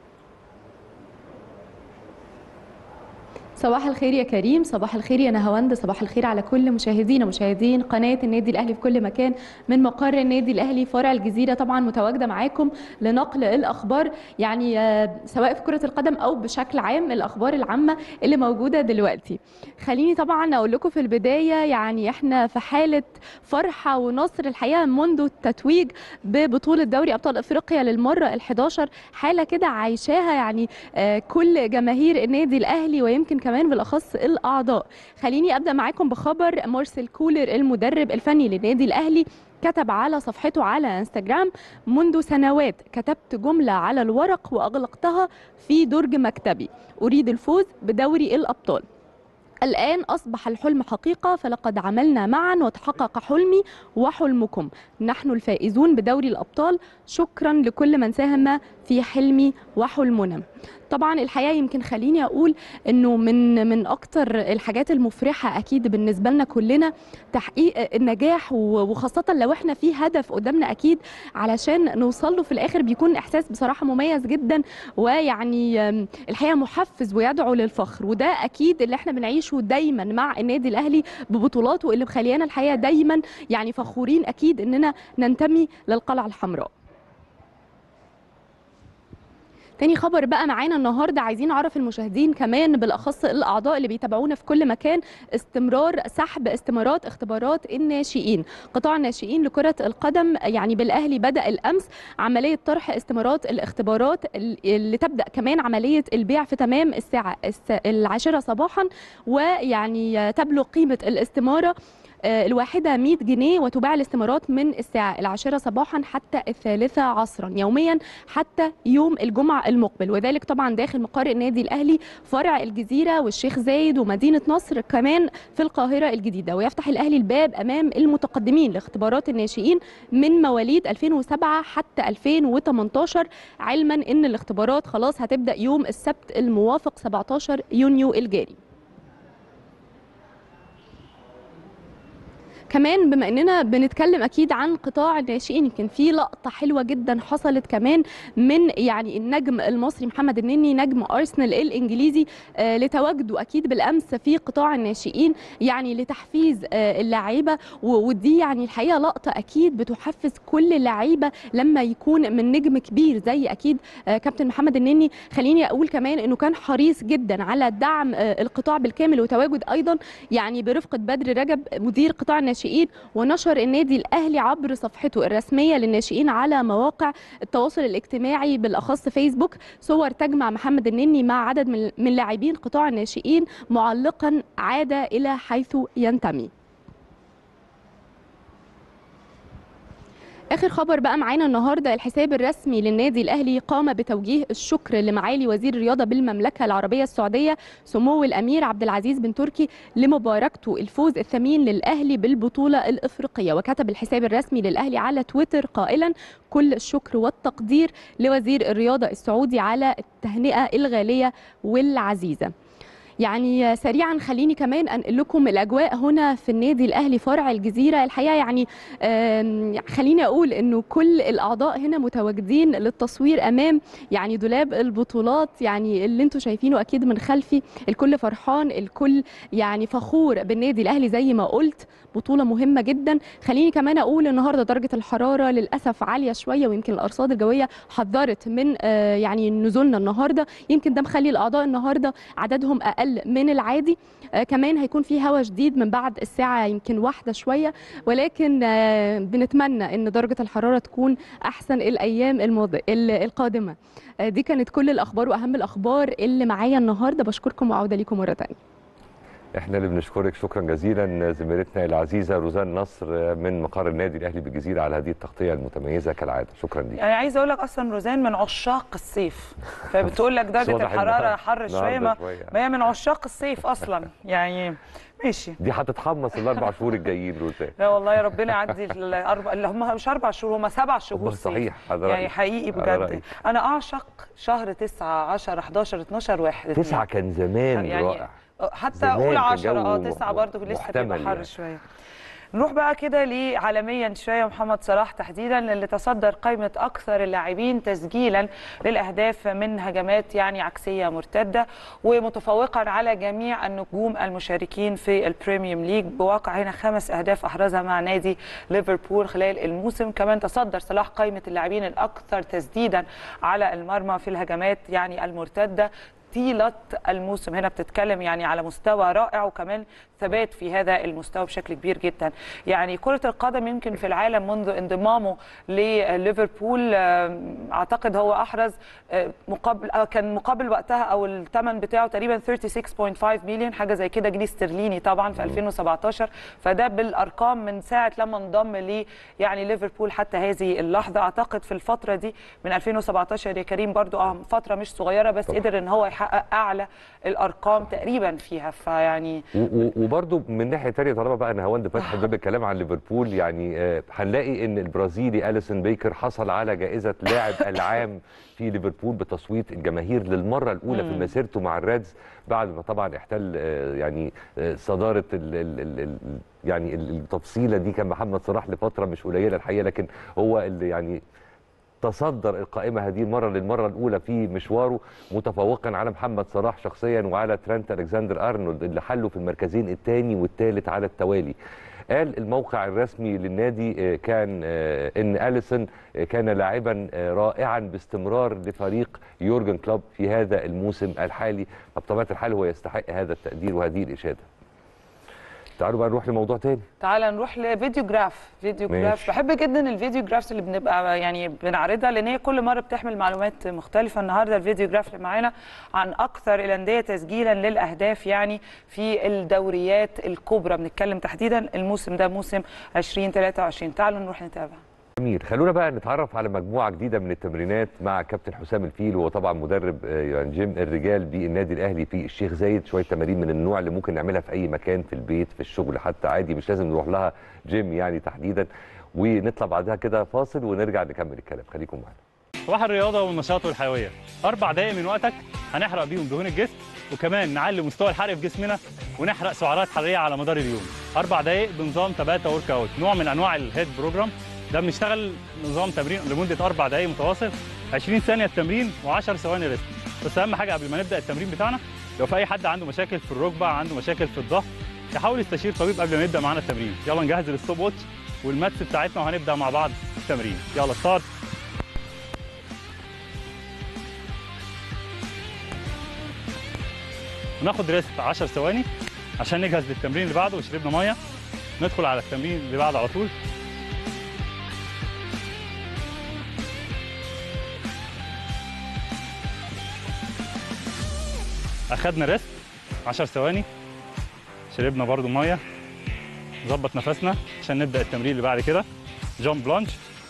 صباح الخير يا كريم صباح الخير يا نهاوند صباح الخير على كل مشاهدينا مشاهدين قناة النادي الأهلي في كل مكان من مقر النادي الأهلي فرع الجزيرة طبعا متواجدة معاكم لنقل الأخبار يعني آه، سواء في كرة القدم أو بشكل عام الأخبار العامة اللي موجودة دلوقتي خليني طبعا أقول لكم في البداية يعني احنا في حالة فرحة ونصر الحقيقة منذ التتويج ببطولة دوري أبطال أفريقيا للمرة ال11 حالة كده عايشاها يعني آه، كل جماهير النادي الأهلي ويمكن كمان كمان بالاخص الاعضاء خليني ابدا معاكم بخبر مارسيل كولر المدرب الفني للنادي الاهلي كتب على صفحته على انستجرام منذ سنوات كتبت جملة على الورق وأغلقتها في درج مكتبي أريد الفوز بدوري الأبطال الآن أصبح الحلم حقيقة فلقد عملنا معا وتحقق حلمي وحلمكم نحن الفائزون بدوري الأبطال شكرا لكل من ساهم في حلمي وحلمنا طبعا الحقيقه يمكن خليني اقول انه من من اكتر الحاجات المفرحه اكيد بالنسبه لنا كلنا تحقيق النجاح وخاصه لو احنا في هدف قدامنا اكيد علشان نوصل له في الاخر بيكون احساس بصراحه مميز جدا ويعني الحقيقه محفز ويدعو للفخر وده اكيد اللي احنا بنعيشه دايما مع النادي الاهلي ببطولاته اللي مخليانا الحقيقه دايما يعني فخورين اكيد اننا ننتمي للقلعه الحمراء تاني خبر بقى معانا النهارده عايزين نعرف المشاهدين كمان بالاخص الاعضاء اللي بيتابعونا في كل مكان استمرار سحب استمارات اختبارات الناشئين قطاع الناشئين لكره القدم يعني بالاهلي بدا الامس عمليه طرح استمارات الاختبارات اللي تبدا كمان عمليه البيع في تمام الساعه العاشره صباحا ويعني تبلغ قيمه الاستماره الواحدة 100 جنيه وتباع الاستمارات من الساعة العاشرة صباحا حتى الثالثة عصرا يوميا حتى يوم الجمعة المقبل وذلك طبعا داخل مقر النادي الأهلي فرع الجزيرة والشيخ زايد ومدينة نصر كمان في القاهرة الجديدة ويفتح الأهلي الباب أمام المتقدمين لاختبارات الناشئين من مواليد 2007 حتى 2018 علما أن الاختبارات خلاص هتبدأ يوم السبت الموافق 17 يونيو الجاري كمان بما اننا بنتكلم اكيد عن قطاع الناشئين يمكن في لقطه حلوه جدا حصلت كمان من يعني النجم المصري محمد النني نجم ارسنال الانجليزي آه لتواجده اكيد بالامس في قطاع الناشئين يعني لتحفيز آه اللعيبه ودي يعني الحقيقه لقطه اكيد بتحفز كل اللعيبه لما يكون من نجم كبير زي اكيد آه كابتن محمد النني خليني اقول كمان انه كان حريص جدا على دعم آه القطاع بالكامل وتواجد ايضا يعني برفقه بدر رجب مدير قطاع الناشئين الناشئين ونشر النادي الاهلي عبر صفحته الرسميه للناشئين على مواقع التواصل الاجتماعي بالاخص فيسبوك صور تجمع محمد النني مع عدد من لاعبين قطاع الناشئين معلقا عاد الى حيث ينتمي اخر خبر بقى معانا النهارده الحساب الرسمي للنادي الاهلي قام بتوجيه الشكر لمعالي وزير الرياضه بالمملكه العربيه السعوديه سمو الامير عبد العزيز بن تركي لمباركته الفوز الثمين للاهلي بالبطوله الافريقيه وكتب الحساب الرسمي للاهلي على تويتر قائلا كل الشكر والتقدير لوزير الرياضه السعودي على التهنئه الغاليه والعزيزه يعني سريعا خليني كمان انقل لكم الاجواء هنا في النادي الاهلي فرع الجزيره الحقيقه يعني خليني اقول انه كل الاعضاء هنا متواجدين للتصوير امام يعني دولاب البطولات يعني اللي انتم شايفينه اكيد من خلفي الكل فرحان الكل يعني فخور بالنادي الاهلي زي ما قلت بطوله مهمه جدا خليني كمان اقول النهارده درجه الحراره للاسف عاليه شويه ويمكن الارصاد الجويه حذرت من يعني نزولنا النهارده يمكن ده مخلي الاعضاء النهارده عددهم اقل من العادي آه كمان هيكون في هواء شديد من بعد الساعه يمكن واحده شويه ولكن آه بنتمنى ان درجه الحراره تكون احسن الايام الماضي القادمه آه دي كانت كل الاخبار واهم الاخبار اللي معايا النهارده بشكركم وعوده ليكم مره ثانيه احنا اللي بنشكرك شكرا جزيلا زميلتنا العزيزه روزان نصر من مقر النادي الاهلي بالجزيره على هذه التغطيه المتميزه كالعاده شكرا ليك يعني عايزه اقول لك اصلا روزان من عشاق الصيف فبتقول لك درجه الحراره حر شويه ما, ما هي من عشاق الصيف اصلا يعني ماشي دي هتتحمص الاربع شهور الجايين روزان لا والله يا ربنا يعدي الاربع اللي هم مش اربع شهور هم سبع شهور صحيح هذا يعني حقيقي بجد انا اعشق شهر 9 10 11 12 1 9 كان زمان يعني رائع حتى اقول 10 اه 9 برضه لسه بيبقى حر يعني. شويه نروح بقى كده لعالميا شويه محمد صلاح تحديدا اللي تصدر قائمه اكثر اللاعبين تسجيلا للاهداف من هجمات يعني عكسيه مرتده ومتفوقا على جميع النجوم المشاركين في البريميوم ليج بواقع هنا خمس اهداف احرزها مع نادي ليفربول خلال الموسم كمان تصدر صلاح قائمه اللاعبين الاكثر تسديدا على المرمى في الهجمات يعني المرتده طيله الموسم هنا بتتكلم يعني على مستوى رائع وكمان ثبات في هذا المستوى بشكل كبير جدا يعني كره القدم يمكن في العالم منذ انضمامه لليفربول آه، اعتقد هو احرز آه، مقابل آه، كان مقابل وقتها او الثمن بتاعه تقريبا 36.5 مليون حاجه زي كده جنيه استرليني طبعا في 2017 فده بالارقام من ساعه لما انضم ليه يعني ليفربول حتى هذه اللحظه اعتقد في الفتره دي من 2017 يا كريم برضو اه فتره مش صغيره بس طبعا. قدر ان هو يحقق اعلى الارقام تقريبا فيها فيعني و- و- وبرضه من ناحيه تانية طالما بقى نهاوند فتح باب الكلام عن ليفربول يعني آه، هنلاقي ان البرازيلي اليسون بيكر حصل على جائزه لاعب العام في ليفربول بتصويت الجماهير للمره الاولى في مم. مسيرته مع الريدز بعد ما طبعا احتل آه، يعني آه، صداره ال ال ال ال يعني ال- التفصيله دي كان محمد صلاح لفتره مش قليله الحقيقه لكن هو اللي يعني تصدر القائمة هذه المرة للمرة الأولى في مشواره متفوقا على محمد صلاح شخصيا وعلى ترانت ألكسندر أرنولد اللي حلوا في المركزين الثاني والثالث على التوالي قال الموقع الرسمي للنادي آه، كان آه، ان اليسون آه، كان لاعبا آه، رائعا باستمرار لفريق يورجن كلوب في هذا الموسم الحالي فبطبيعه الحال هو يستحق هذا التقدير وهذه الاشاده تعالوا بقى نروح لموضوع تاني تعالى نروح لفيديو جراف فيديو ماشي. جراف بحب جدا الفيديو جرافس اللي بنبقى يعني بنعرضها لان هي كل مره بتحمل معلومات مختلفه النهارده الفيديو جراف اللي معانا عن اكثر الانديه تسجيلا للاهداف يعني في الدوريات الكبرى بنتكلم تحديدا الموسم ده موسم 2023 تعالوا نروح نتابع جميل خلونا بقى نتعرف على مجموعه جديده من التمرينات مع كابتن حسام الفيل وهو طبعا مدرب آه، يعني جيم الرجال بالنادي الاهلي في الشيخ زايد شويه تمارين من النوع اللي ممكن نعملها في اي مكان في البيت في الشغل حتى عادي مش لازم نروح لها جيم يعني تحديدا ونطلع بعدها كده فاصل ونرجع نكمل الكلام خليكم معانا صباح الرياضة والنشاط والحيوية أربع دقايق من وقتك هنحرق بيهم دهون الجسم وكمان نعلي مستوى الحرق في جسمنا ونحرق سعرات حرارية على مدار اليوم أربع دقايق بنظام تباتا ورك أوت نوع من أنواع الهيد بروجرام ده بنشتغل نظام تمرين لمدة أربع دقايق متواصل 20 ثانية التمرين و10 ثواني ريست بس أهم حاجة قبل ما نبدأ التمرين بتاعنا لو في أي حد عنده مشاكل في الركبة عنده مشاكل في الظهر يحاول يستشير طبيب قبل ما نبدأ معانا التمرين يلا نجهز الستوب واتش والماتس بتاعتنا وهنبدأ مع بعض التمرين يلا ستارت وناخد ريست 10 ثواني عشان نجهز للتمرين اللي بعده وشربنا ميه ندخل على التمرين اللي بعده على طول اخدنا ريست 10 ثواني شربنا برضو ميه نظبط نفسنا عشان نبدا التمرين اللي بعد كده جامب لانج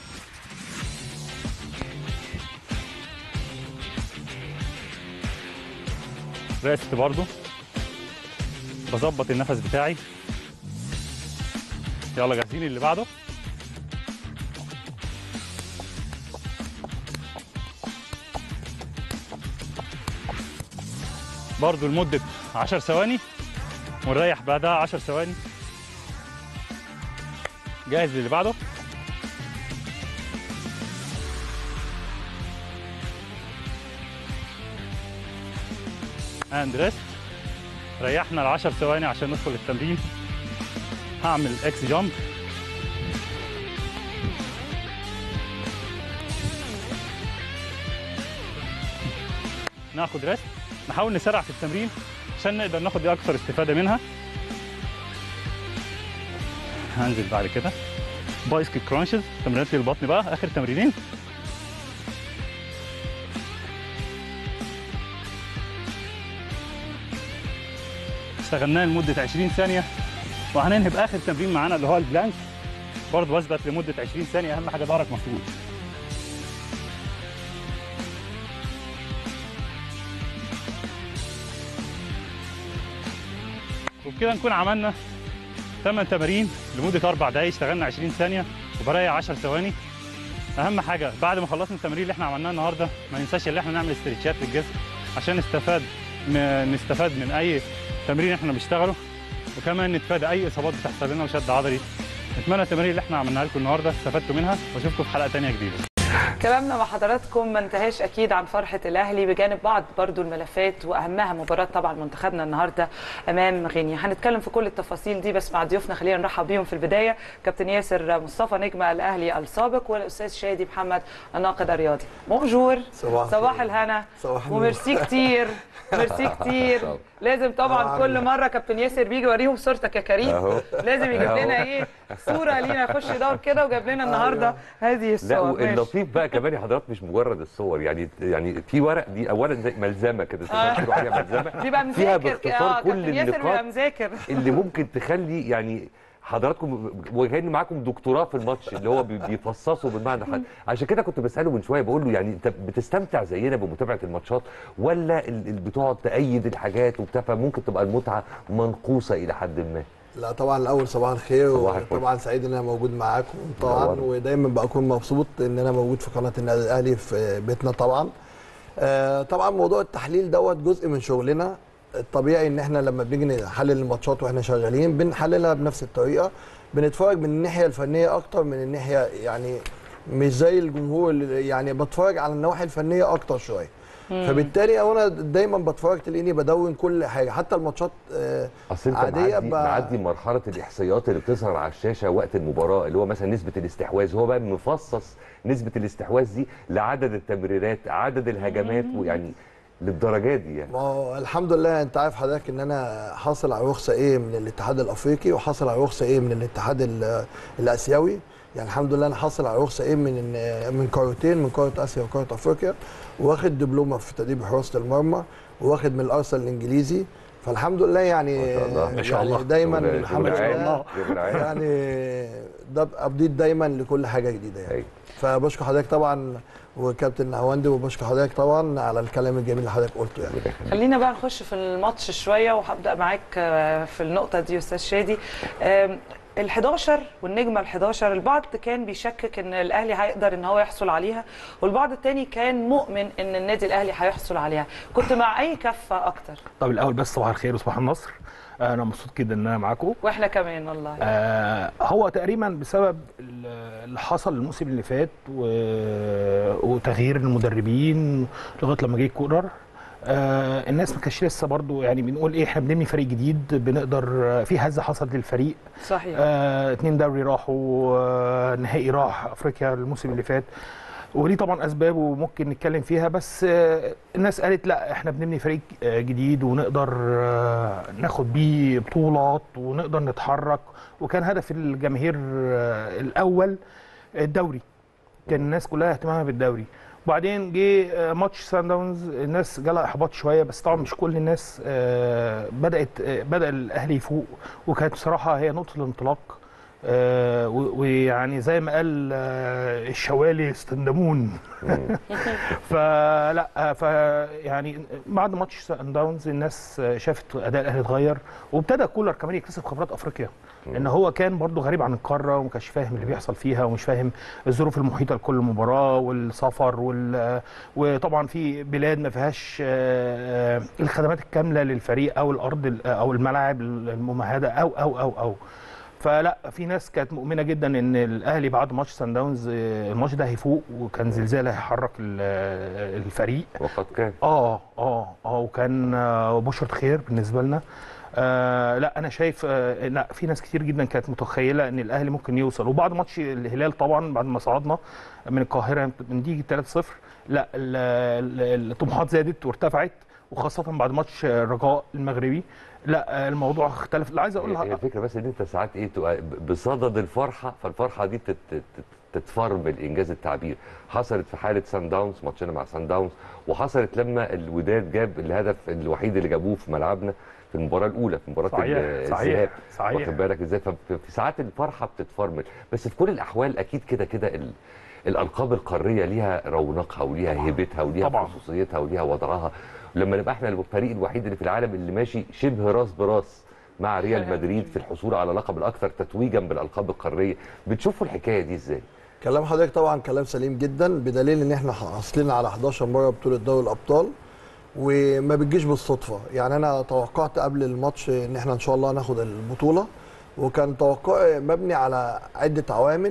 ريست برضو بظبط النفس بتاعي يلا جاهزين اللي بعده برضو لمدة 10 ثواني ونريح بعدها 10 ثواني جاهز للي بعده اند ريست ريحنا ل 10 ثواني عشان ندخل التمرين هعمل اكس جامب ناخد ريست نحاول نسرع في التمرين عشان نقدر ناخد اكثر استفاده منها هنزل بعد كده بايسكل كرانشز تمرينات للبطن بقى اخر تمرينين اشتغلناه لمده 20 ثانيه وهننهي باخر تمرين معانا اللي هو البلانك برضه بثبت لمده 20 ثانيه اهم حاجه ظهرك مفروض وبكده نكون عملنا 8 تمارين لمده اربع دقائق اشتغلنا 20 ثانيه وبريح 10 ثواني اهم حاجه بعد ما خلصنا التمرين اللي احنا عملناه النهارده ما ننساش ان احنا نعمل استرتشات للجسم عشان نستفاد م- نستفاد من اي تمرين احنا بنشتغله وكمان نتفادى اي اصابات بتحصل لنا وشد عضلي اتمنى التمارين اللي احنا عملناها لكم النهارده استفدتوا منها واشوفكم في حلقه ثانيه جديده كلامنا مع حضراتكم ما انتهاش اكيد عن فرحه الاهلي بجانب بعض برضو الملفات واهمها مباراه طبعا منتخبنا النهارده امام غينيا هنتكلم في كل التفاصيل دي بس مع ضيوفنا خلينا نرحب بيهم في البدايه كابتن ياسر مصطفى نجم الاهلي السابق والاستاذ شادي محمد الناقد الرياضي بونجور صباح صباح الخير. الهنا صباح النور. وميرسي كتير ميرسي كتير لازم طبعا طبعاً. كل مره كابتن ياسر بيجي يوريهم صورتك يا كريم أهو. لازم يجيب أهو. لنا ايه صوره لينا يخش يدور كده وجاب لنا النهارده هذه لا الصور ماشي. واللطيف بقى كمان يا حضرات مش مجرد الصور يعني يعني في ورق دي اولا زي ملزمه كده تقولوا عليها ملزمه بيبقى فيها مذاكر باختصار اه كل كابتن ياسر بيبقى النقاط مذاكر اللي ممكن تخلي يعني حضراتكم وكان معاكم دكتوراه في الماتش اللي هو بي- بيفصصوا بالمعنى الحرفي عشان كده كنت بساله من شويه بقول له يعني انت بتستمتع زينا بمتابعه الماتشات ولا ال- ال- بتقعد تأيد الحاجات وبتاع فممكن تبقى المتعه منقوصه الى حد ما لا طبعا الاول صباح الخير صباح الفل. وطبعا سعيد ان انا موجود معاكم طبعا منور. ودايما بكون مبسوط ان انا موجود في قناه النادي الاهلي في بيتنا طبعا آه، طبعا موضوع التحليل دوت جزء من شغلنا الطبيعي ان احنا لما بنيجي نحلل الماتشات واحنا شغالين بنحللها بنفس الطريقه بنتفرج من الناحيه الفنيه اكتر من الناحيه يعني مش زي الجمهور اللي- يعني بتفرج على النواحي الفنيه اكتر شويه مم. فبالتالي انا دايما بتفرج تلاقيني بدون كل حاجه حتى الماتشات آه، اصل انت عاديه معدي, ب- معدي مرحله الاحصائيات اللي بتظهر على الشاشه وقت المباراه اللي هو مثلا نسبه الاستحواذ هو بقى مفصص نسبه الاستحواذ دي لعدد التمريرات عدد الهجمات ويعني للدرجات دي يعني ما هو الحمد لله انت عارف حضرتك ان انا حاصل على رخصه ايه من الاتحاد الافريقي وحاصل على رخصه ايه من الاتحاد ال- الاسيوي يعني الحمد لله انا حاصل على رخصه ايه من من قارتين من قاره اسيا وقاره افريقيا واخد دبلومه في تدريب حراسه المرمى واخد من الارسنال الانجليزي فالحمد لله يعني ما شاء الله. يعني ما شاء الله. دايما شغل- الحمد شغل عالي. لله شغل عالي. يعني ده ابديت دايما لكل حاجه جديده يعني فبشكر حضرتك طبعا وكابتن نهواندي وبشكر حضرتك طبعا على الكلام الجميل اللي حضرتك قلته يعني خلينا بقى نخش في الماتش شويه وهبدا معاك آه، في النقطه دي يا استاذ شادي ال 11 والنجمه ال 11 البعض كان بيشكك ان الاهلي هيقدر ان هو يحصل عليها والبعض الثاني كان مؤمن ان النادي الاهلي هيحصل عليها كنت مع اي كفه اكتر طب الاول بس صباح الخير وصباح النصر آه، انا مبسوط جدا ان انا معاكم واحنا كمان والله آه هو تقريبا بسبب ال- اللي حصل الموسم اللي فات و... وتغيير المدربين لغايه لما جه كولر آه الناس ما كانش لسه برضو يعني بنقول ايه احنا بنبني فريق جديد بنقدر آه، في هزه حصلت للفريق صحيح آه اتنين دوري راحوا آه نهائي راح افريقيا الموسم اللي فات وليه طبعا اسباب وممكن نتكلم فيها بس آه الناس قالت لا احنا بنبني فريق آه جديد ونقدر آه ناخد بيه بطولات ونقدر نتحرك وكان هدف الجماهير آه الاول الدوري كان الناس كلها اهتمامها بالدوري وبعدين جه آه، ماتش سان داونز الناس جالها احباط شويه بس طبعا مش كل الناس آه، بدات آه، بدا الاهلي يفوق وكانت بصراحه هي نقطه الانطلاق آه، و- ويعني زي ما قال آه، الشوالي يستندمون فلا آه، ف يعني بعد ماتش سان داونز الناس آه، شافت اداء الاهلي اتغير وابتدى كولر كمان يكتسب خبرات افريقيا لان هو كان برضو غريب عن القاره وما كانش فاهم اللي بيحصل فيها ومش فاهم الظروف المحيطه لكل مباراه والسفر وال وطبعا في بلاد ما فيهاش آه، آه، الخدمات الكامله للفريق او الارض ال- او الملاعب الممهده او او او او فلا في ناس كانت مؤمنه جدا ان الاهلي بعد ماتش سان داونز آه، الماتش ده هيفوق وكان زلزال هيحرك ال- الفريق وقد كان اه اه اه وكان آه، بشرة خير بالنسبه لنا آه لا انا شايف آه لا في ناس كتير جدا كانت متخيله ان الاهلي ممكن يوصل وبعد ماتش الهلال طبعا بعد ما صعدنا من القاهره بنتيجه 3-0 لا ال- ال- الطموحات زادت وارتفعت وخاصه بعد ماتش الرجاء المغربي لا آه، الموضوع اختلف اللي عايز هي اقولها هي الفكره بس ان انت ساعات ايه تبقى بصدد الفرحه فالفرحه دي تت- تت- تتفرمل انجاز التعبير حصلت في حاله سان داونز ماتشنا مع سان داونز وحصلت لما الوداد جاب الهدف الوحيد اللي جابوه في ملعبنا في المباراه الاولى في مباراه صحيح، ال- صحيح، الذهاب صحيح. واخد بالك ازاي ففي في ساعات الفرحه بتتفرمل بس في كل الاحوال اكيد كده كده ال- الالقاب القاريه ليها رونقها وليها هيبتها وليها طبعاً. خصوصيتها وليها وضعها لما نبقى احنا الفريق الوحيد اللي في العالم اللي ماشي شبه راس براس مع ريال مدريد في الحصول على لقب الاكثر تتويجا بالالقاب القاريه بتشوفوا الحكايه دي ازاي كلام حضرتك طبعا كلام سليم جدا بدليل ان احنا حاصلين على 11 مره بطوله دوري الابطال وما بتجيش بالصدفه يعني انا توقعت قبل الماتش ان احنا ان شاء الله ناخد البطوله وكان توقعي مبني على عده عوامل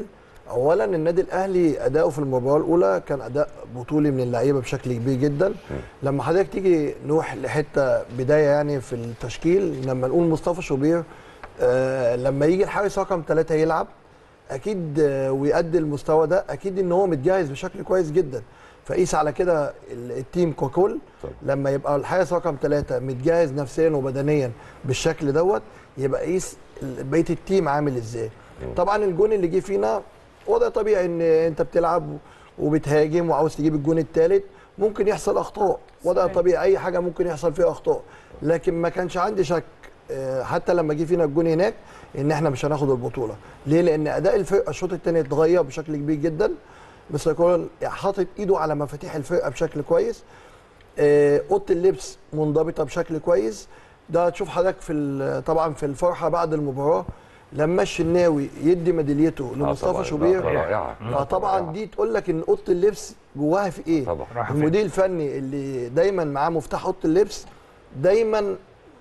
اولا النادي الاهلي اداؤه في المباراه الاولى كان اداء بطولي من اللعيبه بشكل كبير جدا لما حضرتك تيجي نروح لحته بدايه يعني في التشكيل لما نقول مصطفى شوبير آه لما يجي الحارس رقم ثلاثة يلعب اكيد آه، ويأدي المستوى ده اكيد ان هو متجهز بشكل كويس جدا فقيس على كده ال- التيم ككل لما يبقى الحارس رقم ثلاثة متجهز نفسيا وبدنيا بالشكل دوت يبقى قيس ال- بقيه التيم عامل ازاي طبعا الجون اللي جه فينا وضع طبيعي ان انت بتلعب وبتهاجم وعاوز تجيب الجون الثالث ممكن يحصل اخطاء وضع صحيح. طبيعي اي حاجه ممكن يحصل فيها اخطاء لكن ما كانش عندي شك آه، حتى لما جه فينا الجون هناك ان احنا مش هناخد البطوله ليه لان اداء الفرقه الشوط الثاني اتغير بشكل كبير جدا مستر كولر حاطط ايده على مفاتيح الفرقه بشكل كويس آه، اوضه اللبس منضبطه بشكل كويس ده تشوف حضرتك في ال- طبعا في الفرحه بعد المباراه لما الشناوي يدي ميداليته طبعاً، لمصطفى شوبير لقطة رائعة. اه طبعا دي تقول لك ان اوضه اللبس جواها في ايه طبعا المدير الفني اللي دايما معاه مفتاح اوضه اللبس دايما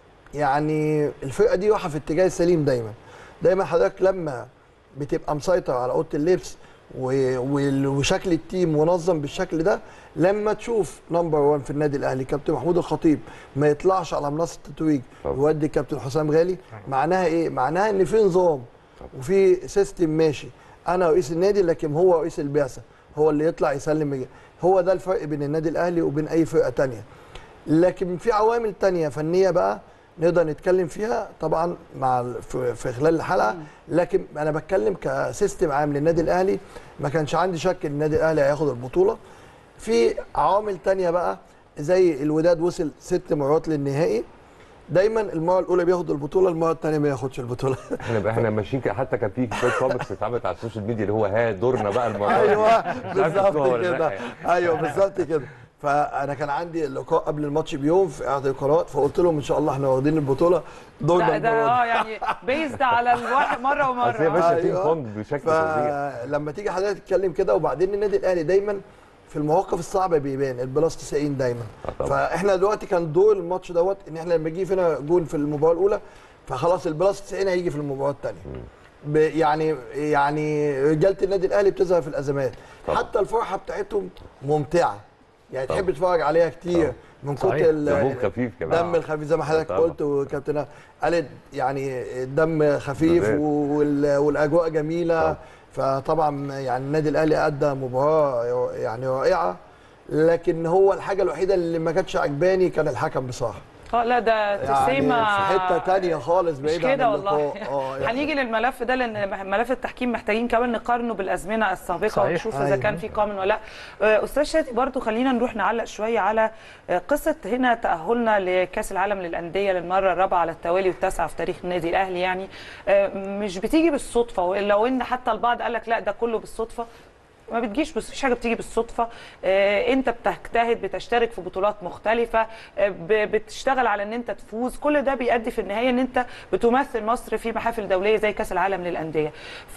يعني الفرقه دي رايحه في اتجاه السليم دايما دايما حضرتك لما بتبقى مسيطر على اوضه اللبس و- وال- وشكل التيم منظم بالشكل ده لما تشوف نمبر 1 في النادي الاهلي كابتن محمود الخطيب ما يطلعش على منصه التتويج ويودي كابتن حسام غالي معناها ايه؟ معناها ان في نظام وفي سيستم ماشي انا رئيس النادي لكن هو رئيس البعثه هو اللي يطلع يسلم يجي. هو ده الفرق بين النادي الاهلي وبين اي فرقه تانية لكن في عوامل تانية فنيه بقى نقدر نتكلم فيها طبعا مع ال- في في خلال الحلقه لكن انا بتكلم كسيستم عام للنادي الاهلي ما كانش عندي شك ان النادي الاهلي هياخد البطوله في عوامل تانية بقى زي الوداد وصل ست مرات للنهائي دايما المره الاولى بياخد البطوله المره الثانيه ما ياخدش البطوله احنا بقى احنا ماشيين كده حتى كان في شويه كوميكس اتعملت على السوشيال ميديا اللي هو ها دورنا بقى المره دي. ايوه مش عارف بالظبط هو ولا لا كده يعني. ايوه بالظبط كده فانا كان عندي لقاء قبل الماتش بيوم في احد القنوات فقلت لهم ان شاء الله احنا واخدين البطوله دورنا لا ده المرة دي. اه يعني بيزد على الواحد مره ومره أصل يا باشا بينج أيوة. بونج بشكل فظيع فلما تيجي حضرتك تتكلم كده وبعدين النادي الاهلي دايما في المواقف الصعبه بيبان البلاس 90 دايما فاحنا دلوقتي كان دور الماتش دوت ان احنا لما يجي فينا جون في المباراه الاولى فخلاص البلاس 90 هيجي في المباراه الثانيه يعني يعني رجاله النادي الاهلي بتظهر في الازمات حتى الفرحه بتاعتهم ممتعه يعني طبعا. تحب تتفرج عليها كتير من كتر صحيح. ال- دمهم خفيف كمان. دم الخفيف زي ما حضرتك طبعا. قلت وكابتن قالت يعني الدم خفيف بالذات. وال- والاجواء جميله فطبعا يعني النادي الاهلي ادى مباراه يعني رائعه لكن هو الحاجه الوحيده اللي ما كانتش عجباني كان الحكم بصراحه اه لا ده يعني تسيمه في حته تانية خالص مش بعيد عن كده والله اللقاء. اه يعني هنيجي للملف ده لان ملف التحكيم محتاجين كمان نقارنه بالازمنه السابقه صحيح. ونشوف اذا أيوة. كان في قانون ولا لا آه، استاذ شادي برضو خلينا نروح نعلق شويه على آه، قصه هنا تاهلنا لكاس العالم للانديه للمره الرابعه على التوالي والتاسعه في تاريخ النادي الاهلي يعني آه، مش بتيجي بالصدفه لو ان حتى البعض قال لك لا ده كله بالصدفه ما بتجيش بس مفيش حاجه بتيجي بالصدفه آه، انت بتجتهد بتشترك في بطولات مختلفه آه، ب- بتشتغل على ان انت تفوز كل ده بيؤدي في النهايه ان انت بتمثل مصر في محافل دوليه زي كاس العالم للانديه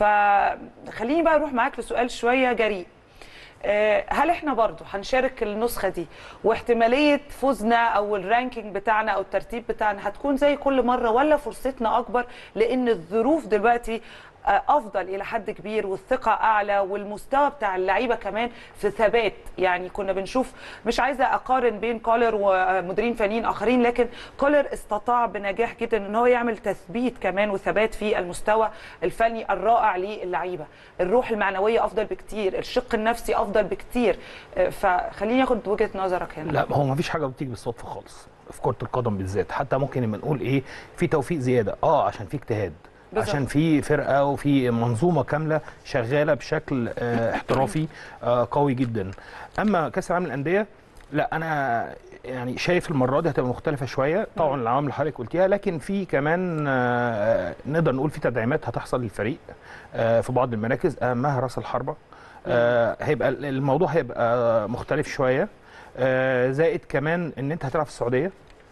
فخليني بقى اروح معاك لسؤال شويه جريء آه، هل احنا برضو هنشارك النسخه دي واحتماليه فوزنا او الرانكينج بتاعنا او الترتيب بتاعنا هتكون زي كل مره ولا فرصتنا اكبر لان الظروف دلوقتي آه، افضل الى حد كبير والثقه اعلى والمستوى بتاع اللعيبه كمان في ثبات يعني كنا بنشوف مش عايزه اقارن بين كولر ومديرين فنيين اخرين لكن كولر استطاع بنجاح جدا ان هو يعمل تثبيت كمان وثبات في المستوى الفني الرائع للعيبه الروح المعنويه افضل بكتير الشق النفسي افضل بكتير آه، فخليني اخد وجهه نظرك هنا لا هو ما فيش حاجه بتيجي بالصدفه خالص في كره القدم بالذات حتى ممكن لما نقول ايه في توفيق زياده اه عشان في اجتهاد بالظبط. عشان في فرقه وفي منظومه كامله شغاله بشكل آه احترافي آه قوي جدا اما كاس العالم للانديه لا انا يعني شايف المره دي هتبقى مختلفه شويه طبعا العوامل اللي حضرتك قلتيها لكن في كمان آه نقدر نقول في تدعيمات هتحصل للفريق آه في بعض المراكز اهمها راس الحربه آه هيبقى الموضوع هيبقى مختلف شويه آه زائد كمان ان انت هتلعب في السعوديه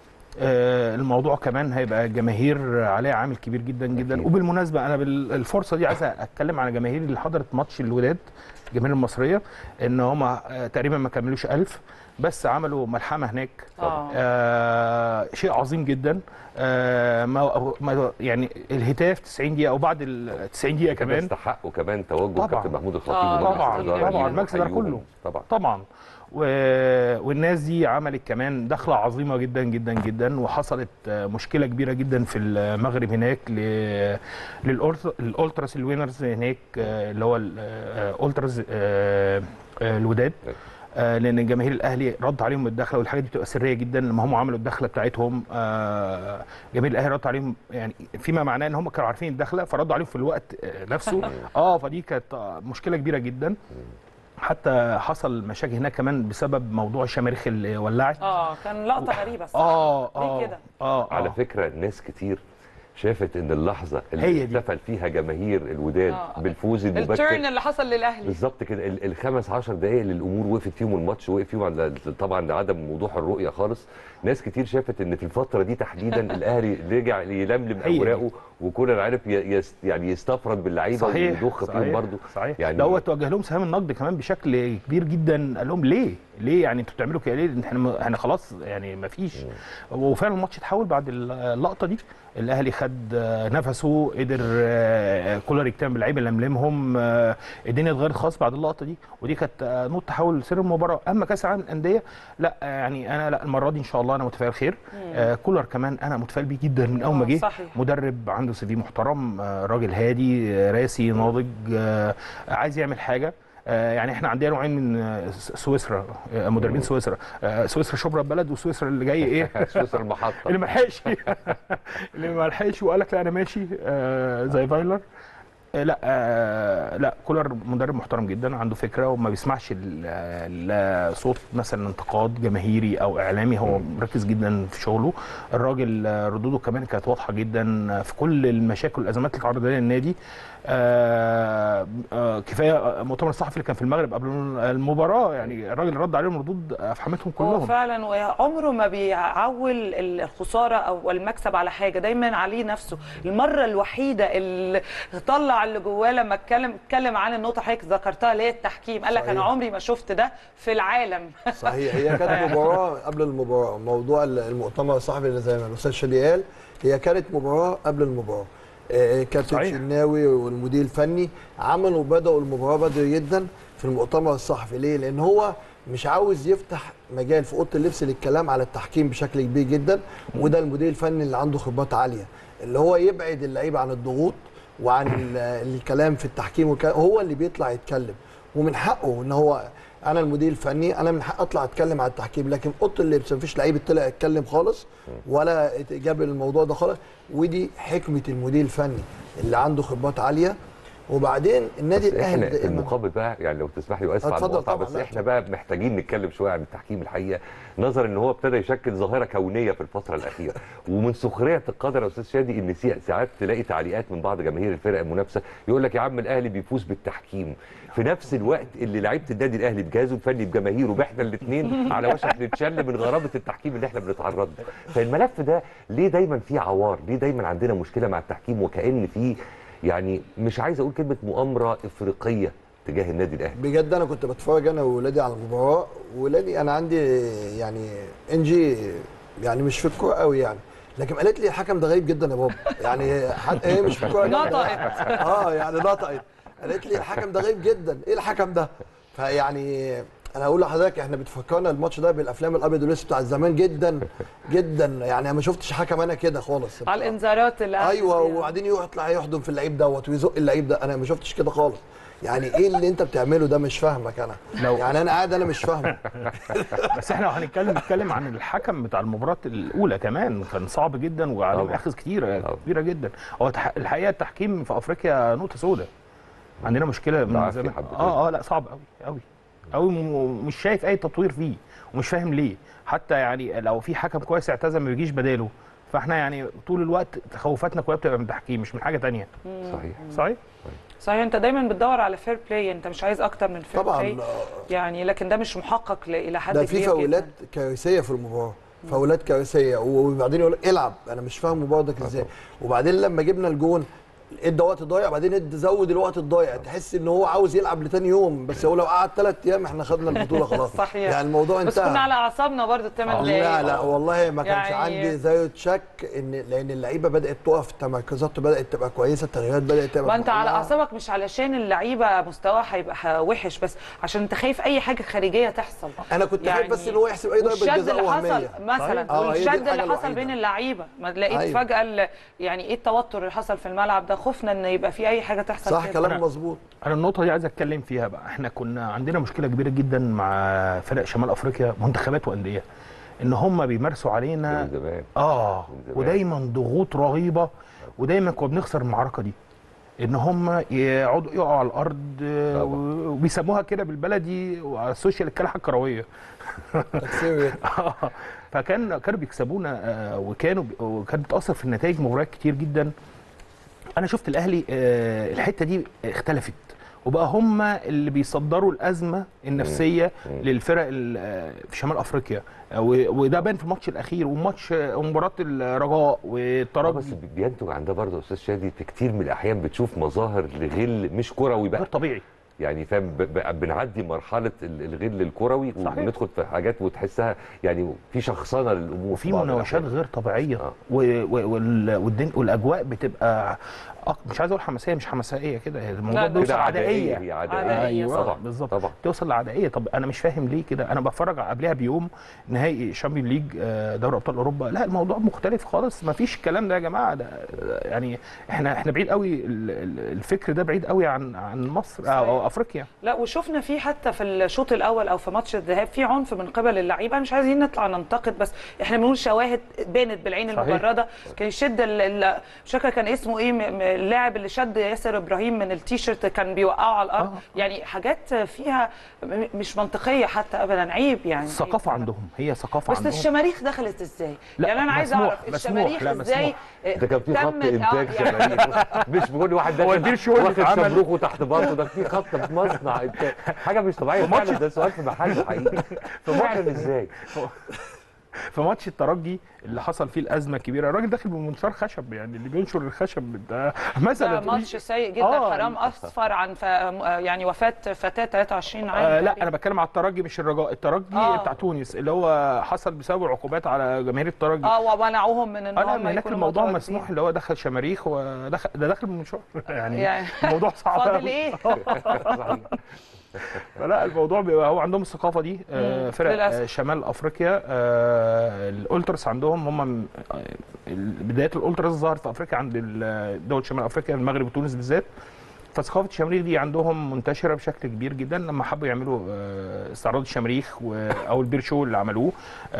آه، الموضوع كمان هيبقى جماهير عليه عامل كبير جدا جدا وبالمناسبه انا بالفرصه دي عايز اتكلم على جماهير اللي حضرت ماتش الوداد الجماهير المصريه ان هم تقريبا ما كملوش 1000 بس عملوا ملحمه هناك آه. آه شيء عظيم جدا آه ما ما يعني الهتاف 90 دقيقه او بعد ال 90 دقيقه كمان كمان يستحقوا كمان تواجد طبعاً. كابتن محمود الخطيب آه، ومجلس طبعا الإدارة طبعا ليهم المكسب ده وحييهم. كله طبعا طبعا و... والناس دي عملت كمان دخله عظيمه جدا جدا جدا وحصلت آه، مشكله كبيره جدا في المغرب هناك ل... للأولتر- للالتراس الوينرز هناك آه، اللي هو الالتراس الوداد آه، لان جماهير الاهلي رد عليهم بالدخله والحاجات دي بتبقى سريه جدا لما هم عملوا الدخله بتاعتهم آه، جماهير الاهلي رد عليهم يعني فيما معناه ان هم كانوا عارفين الدخله فردوا عليهم في الوقت آه، نفسه اه فدي كانت آه، مشكله كبيره جدا حتى حصل مشاكل هناك كمان بسبب موضوع الشماريخ اللي ولعت اه كان لقطه غريبه الصراحه اه اه ليه كده اه على آه. فكره ناس كتير شافت ان اللحظه اللي هي دي. احتفل فيها جماهير الوداد آه. بالفوز التيرن المبكر اللي حصل للاهلي بالظبط كده ال- الخمس عشر دقائق اللي الامور وقفت فيهم الماتش وقف فيهم على طبعا لعدم وضوح الرؤيه خالص ناس كتير شافت ان في الفتره دي تحديدا الاهلي رجع يلملم هي دي. اوراقه وكولر عرف ي- يس يعني يستفرد باللعيبه صحيح ويضخ فيهم صحيح برضه صحيح يعني يعني دوت وجه لهم سهام النقد كمان بشكل كبير جدا قال لهم ليه ليه يعني انتوا بتعملوا كده ليه احنا احنا خلاص يعني ما فيش وفعلا الماتش اتحول بعد اللقطه دي الاهلي خد آه، نفسه قدر آه، كولر يجتمع باللعيبه لملمهم آه، الدنيا اتغيرت خالص بعد اللقطه دي ودي كانت آه، نقطه تحول سر المباراه اما كاس العالم للانديه لا آه، يعني انا لا المره دي ان شاء الله انا متفائل خير آه، كولر كمان انا متفائل بيه جدا من اول ما آه، جه صحيح. مدرب عنده سي في محترم آه، راجل هادي آه، راسي ناضج آه، عايز يعمل حاجه آه، يعني احنا عندنا نوعين من آه، س- سويسرا آه، مدربين سويسرا آه، سويسرا شبرا البلد وسويسرا اللي جاي ايه سويسرا المحطه اللي ما لحقش اللي ما لحقش وقال لك لا انا ماشي آه، زي فايلر آه، لا آه، لا كولر مدرب محترم جدا عنده فكره وما بيسمعش ال- لا صوت مثلا انتقاد جماهيري او اعلامي هو مركز جدا في شغله الراجل آه، ردوده كمان كانت واضحه جدا في كل المشاكل والازمات اللي اتعرض لها النادي آه، آه، كفايه المؤتمر الصحفي اللي كان في المغرب قبل المباراه يعني الراجل رد عليهم ردود افحمتهم هو كلهم فعلا وعمره ما بيعول الخساره او المكسب على حاجه دايما عليه نفسه المره الوحيده اللي طلع اللي جواه لما اتكلم اتكلم عن النقطه حضرتك ذكرتها اللي هي التحكيم قال لك انا صحيح. عمري ما شفت ده في العالم صحيح هي كانت مباراه قبل المباراه موضوع المؤتمر الصحفي اللي زي ما الاستاذ شادي قال هي كانت مباراه قبل المباراه آه، كابتن صحيح. شناوي والمدير الفني عملوا بداوا المباراه بدري جدا في المؤتمر الصحفي ليه؟ لان هو مش عاوز يفتح مجال في اوضه اللبس للكلام على التحكيم بشكل كبير جدا وده المدير الفني اللي عنده خبرات عاليه اللي هو يبعد اللعيبه عن الضغوط وعن ال- الكلام في التحكيم وكا- هو اللي بيطلع يتكلم ومن حقه ان هو انا المدير الفني انا من حق اطلع اتكلم على التحكيم لكن اوضه اللبس مفيش لعيب طلع يتكلم خالص ولا جاب الموضوع ده خالص ودي حكمه المدير الفني اللي عنده خبرات عاليه وبعدين النادي بس احنا الاهلي في دائما المقابل بقى يعني لو تسمح لي واسف على اتفضل المقاطعه طبعاً، بس لا. احنا بقى محتاجين نتكلم شويه عن التحكيم الحقيقه نظرا ان هو ابتدى يشكل ظاهره كونيه في الفتره الاخيره ومن سخريه القدر يا استاذ شادي ان سي- ساعات تلاقي تعليقات من بعض جماهير الفرق المنافسه يقول لك يا عم الاهلي بيفوز بالتحكيم في نفس الوقت اللي لعيبه النادي الاهلي بجهازه الفني بجماهيره واحنا الاثنين على وشك نتشل من غرابه التحكيم اللي احنا بنتعرض له فالملف ده ليه دايما فيه عوار ليه دايما عندنا مشكله مع التحكيم وكأن فيه يعني مش عايز اقول كلمه مؤامره افريقيه تجاه النادي الاهلي بجد انا كنت بتفرج انا وولادي على المباراه ولادي انا عندي يعني انجي يعني مش في الكوره قوي يعني لكن قالت لي الحكم ده غريب جدا يا بابا يعني حد هي مش في الكوره جامدة. نطقت. اه يعني نطقت قالت لي الحكم ده غريب جدا ايه الحكم ده فيعني انا هقول لحضرتك احنا بتفكرنا الماتش ده بالافلام الابيض والاسود بتاع زمان جدا جدا يعني أنا ما شفتش حكم انا كده خالص على الانذارات اللي ايوه وبعدين يطلع يحضن في اللعيب دوت ويزق اللعيب ده انا ما شفتش كده خالص يعني ايه اللي انت بتعمله ده مش فاهمك انا لو- يعني انا قاعد انا مش فاهمه بس احنا لو هنتكلم نتكلم عن الحكم بتاع المباراه الاولى كمان كان صعب جدا وعليه طبعا. مؤاخذ كتيره طبعا. كبيره جدا هو تح- الحقيقه التحكيم في افريقيا نقطه سوداء عندنا مشكله من ضعف زمان حبتين. اه اه لا صعب قوي قوي قوي ومش شايف اي تطوير فيه ومش فاهم ليه حتى يعني لو في حكم كويس اعتزل ما بيجيش بداله فاحنا يعني طول الوقت تخوفاتنا كلها بتبقى من التحكيم مش من حاجه تانية صحيح صحيح صحيح انت دايما بتدور على فير بلاي انت مش عايز اكتر من فير طبعا بلاي يعني لكن ده مش محقق ل- الى حد ده كبير في فاولات جدا. كارثيه في المباراه فاولات كارثيه وبعدين يقول لك العب انا مش فاهم المباراه ده ازاي وبعدين لما جبنا الجون ادى وقت ضايع بعدين ادى زود الوقت الضايع تحس ان هو عاوز يلعب لتاني يوم بس هو لو قعد ثلاث ايام احنا خدنا البطوله خلاص صحيح يعني الموضوع بس انتهى كنا على اعصابنا برضو الثمان دقايق لا لا والله ما كانش يعني- عندي زاويه شك ان لان اللعيبه بدات تقف التمركزات بدات تبقى كويسه التغييرات بدات تبقى ما انت على معينة. اعصابك مش علشان اللعيبه مستواها هيبقى وحش بس عشان انت خايف اي حاجه خارجيه تحصل انا كنت خايف بس ان هو يحسب اي ضربه والشد جزاء اللي حصل وهميه مثلا اه هي دي والشد الحاجة اللي حصل الوحيدة. بين اللعيبه ما لقيت أيوة. فجاه ال- يعني ايه التوتر اللي حصل في الملعب ده خفنا ان يبقى في اي حاجه تحصل صح كده. كلام مظبوط انا النقطه دي عايز اتكلم فيها بقى احنا كنا عندنا مشكله كبيره جدا مع فرق شمال افريقيا منتخبات وانديه ان هم بيمارسوا علينا من زمان اه من زمان. ودايما ضغوط رهيبه ودايما كنا بنخسر المعركه دي ان هم يقعدوا يقعوا على الارض آه، طبعا. وبيسموها كده بالبلدي وعلى السوشيال الكلاحه الكرويه تكسير آه، فكان كانوا بيكسبونا آه، وكانوا بي- وكانت بتاثر في النتائج مباريات كتير جدا انا شفت الاهلي آه، الحته دي اختلفت وبقى هم اللي بيصدروا الازمه النفسيه مم. للفرق ال- آه، في شمال افريقيا آه، و- وده بان في الماتش الاخير وماتش آه، ومباراه الرجاء آه، بس والترجي بينتج عن ده برضه يا استاذ شادي في كتير من الاحيان بتشوف مظاهر لغل مش كروي غير بقى طبيعي يعني فاهم ب- ب- بنعدي مرحله ال- الغل الكروي صحيح. وندخل في حاجات وتحسها يعني في شخصنه للامور وفي بعض مناوشات الأحيان. غير طبيعيه آه. و- و- وال- والدن- والاجواء بتبقى أك- مش عايز اقول حماسيه مش حماسيه كده هي الموضوع لا، بيوصل كده عدائيه عدائيه هي عدائيه عدائية، ايوه طبعا بالظبط طبعا توصل لعدائيه طب انا مش فاهم ليه كده انا بتفرج قبلها بيوم نهائي شامبيون ليج آه، دوري ابطال اوروبا لا الموضوع مختلف خالص ما فيش الكلام ده يا جماعه ده آه، يعني احنا احنا بعيد قوي ال- ال- الفكر ده بعيد قوي عن عن مصر او أو افريقيا لا وشفنا فيه حتى في الشوط الاول او في ماتش الذهاب في عنف من قبل اللعيبه مش عايزين نطلع ننتقد بس احنا بنقول شواهد بانت بالعين صحيح. المجرده كان يشد ال- ال- مش فاكره كان اسمه ايه م- م- اللاعب اللي شد ياسر ابراهيم من التيشيرت كان بيوقعه على الارض آه. يعني حاجات فيها م- مش منطقيه حتى ابدا عيب يعني الثقافه عندهم هي ثقافه بس عندهم الشماريخ دخلت ازاي؟ لا، يعني انا عايزه مسموح، اعرف مسموح، الشماريخ لا، ازاي مسموح. آه، ده كان في خط تمت- آه، انتاج يعني شماريخ مش بيقول واحد هو داخل البير شو اللي واخد اتعمل؟ شمروخه تحت باطه ده في خط في مصنع انتاج حاجه مش طبيعيه فعلا ده سؤال في محله حقيقي فعلا ازاي؟ في ماتش الترجي اللي حصل فيه الازمه الكبيره الراجل داخل بمنشار خشب يعني اللي بينشر الخشب ده مثلا ده تقولي- ماتش سيء جدا آه. حرام اسفر عن ف... يعني وفاه فتاه 23 عام آه لا تقريباً. انا بتكلم على الترجي مش الرجاء الترجي آه. بتاع تونس اللي هو حصل بسبب العقوبات على جماهير الترجي اه ومنعوهم من ان اه لا هم من هناك يكونوا الموضوع متواجدين. مسموح اللي هو دخل شماريخ ودخل ده داخل بمنشار يعني, يعني الموضوع صعب فاضل أوي. ايه؟ صحيح. فلا الموضوع بيبقى هو عندهم الثقافه دي آه، مم، فرق للأسف. آه، شمال افريقيا آه، الالترس عندهم هم م- آه، بدايه الالترس ظهرت في افريقيا عند ال- دول شمال افريقيا المغرب وتونس بالذات فثقافه الشماريخ دي عندهم منتشره بشكل كبير جدا لما حبوا يعملوا آه، استعراض الشماريخ و- او البير شو اللي عملوه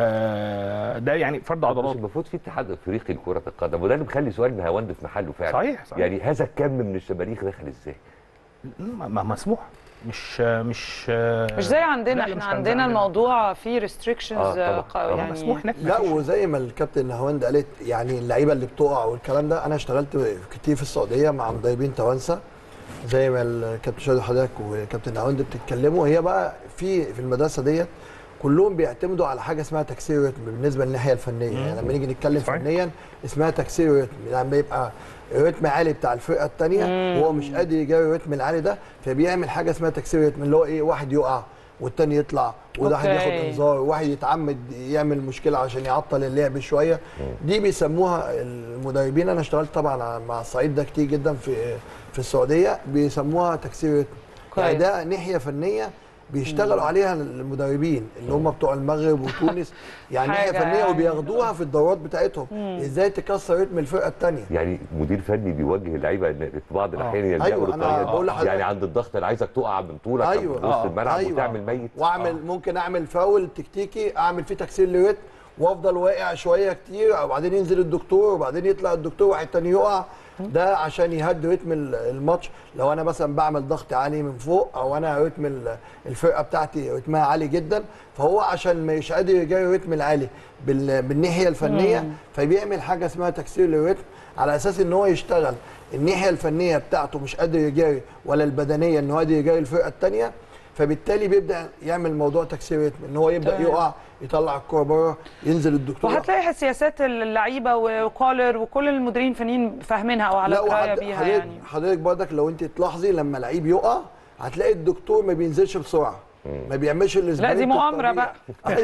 آه، ده يعني فرض مش عضلات المفروض في اتحاد افريقي لكره القدم وده اللي مخلي سؤال مهوند في محله فعلا صحيح صحيح يعني هذا الكم من الشماريخ دخل ازاي؟ ما ما- مسموح مش مش مش زي عندنا لا، احنا مش زي عندنا الموضوع فيه ريستريكشنز آه، طبعاً، طبعاً. يعني مسموح هناك لا وزي ما الكابتن نهاوند قالت يعني اللعيبه اللي بتقع والكلام ده انا اشتغلت كتير في السعوديه مع مدربين توانسه زي ما الكابتن شادي حضرتك وكابتن نهاوند بتتكلموا هي بقى في في المدرسه ديت كلهم بيعتمدوا على حاجه اسمها تكسير رتم بالنسبه للناحيه الفنيه يعني لما نيجي نتكلم صحيح. فنيا اسمها تكسير رتم لما يبقى رتم عالي بتاع الفرقه الثانيه وهو مش قادر يجاري الرتم العالي ده فبيعمل حاجه اسمها تكسير رتم اللي هو ايه واحد يقع والتاني يطلع وده واحد ياخد أوكي. انذار وواحد يتعمد يعمل مشكله عشان يعطل اللعب شويه دي بيسموها المدربين انا اشتغلت طبعا مع الصعيد ده كتير جدا في في السعوديه بيسموها تكسير رتم يعني كويس. ده ناحيه فنيه بيشتغلوا عليها المدربين اللي هم بتوع المغرب وتونس يعني ناحيه حاجة فنيه يعني. وبياخدوها في الدورات بتاعتهم ازاي تكسر رتم الفرقه الثانيه يعني مدير فني بيوجه اللعيبه ان في بعض الاحيان يلجأوا أيوة، أنا للطريقه بقول دي لحضرتك. يعني عند الضغط اللي عايزك تقع من طولك أو أيوة. من وسط آه. الملعب أيوة. وتعمل ميت واعمل ممكن اعمل فاول تكتيكي اعمل فيه تكسير لرتم وافضل واقع شويه كتير وبعدين ينزل الدكتور وبعدين يطلع الدكتور واحد تاني يقع ده عشان يهدي رتم ال- الماتش لو انا مثلا بعمل ضغط عالي من فوق او انا رتم ال- الفرقه بتاعتي رتمها عالي جدا فهو عشان مش قادر يجاري الرتم العالي بال- بالناحيه الفنيه فبيعمل حاجه اسمها تكسير للرتم على اساس ان هو يشتغل الناحيه الفنيه بتاعته مش قادر يجاري ولا البدنيه ان هو قادر يجاري الفرقه الثانيه فبالتالي بيبدا يعمل موضوع تكسير ريتم ان هو يبدا تمام. يقع يطلع الكوره بره ينزل الدكتور وهتلاقي سياسات اللعيبه وكولر وكل المديرين الفنيين فاهمينها او على لا درايه وحد- بيها حضرتك يعني حضرتك برضك لو انت تلاحظي لما لعيب يقع هتلاقي الدكتور ما بينزلش بسرعه ما بيعملش لا الاسبرنت دي مؤامره الطبيعي.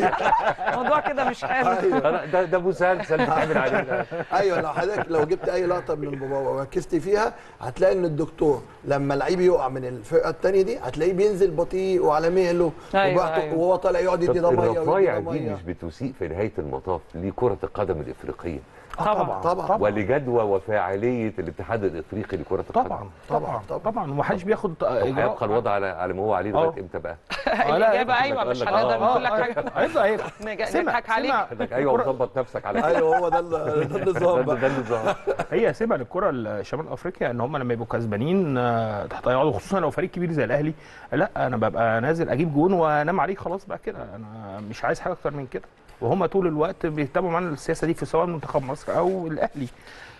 بقى الموضوع كده مش حلو أنا- ده ده مسلسل بتعمل عليه ايوه لو حضرتك لو جبت اي لقطه من المباراه وركزت فيها هتلاقي ان الدكتور لما لعيب يقع من الفرقه الثانيه دي هتلاقيه بينزل بطيء وعلى مهله أيوة، وبعته- أيوة. وهو طالع يقعد طب يدي ده ميه الرفايع ويدي ده دي ميه مش بتسيء في نهايه المطاف لكره القدم الافريقيه طبعا طبعا ولجدوى وفاعليه الاتحاد الافريقي لكره القدم طبعا طبعا طبعا ومحدش بياخد طب هيبقى اجراء الوضع على على ما هو عليه آه. لغايه امتى بقى؟ الاجابه ايوه مش لك هنقدر آه، نقول لك حاجه هيفضل هيبقى نج- سمع- نضحك عليك سمع انك ايوه الكرة- وظبط نفسك على كده ايوه هو ده ال- ده النظام ده, بقى ده النظام هي سمع للكره الشمال افريقيا ان هم لما يبقوا كسبانين آه، تحت يقعدوا خصوصا لو فريق كبير زي الاهلي لا انا ببقى نازل اجيب جون وانام عليه خلاص بقى كده انا مش عايز حاجه اكتر من كده وهم طول الوقت بيتابعوا معانا السياسه دي في سواء منتخب مصر او الاهلي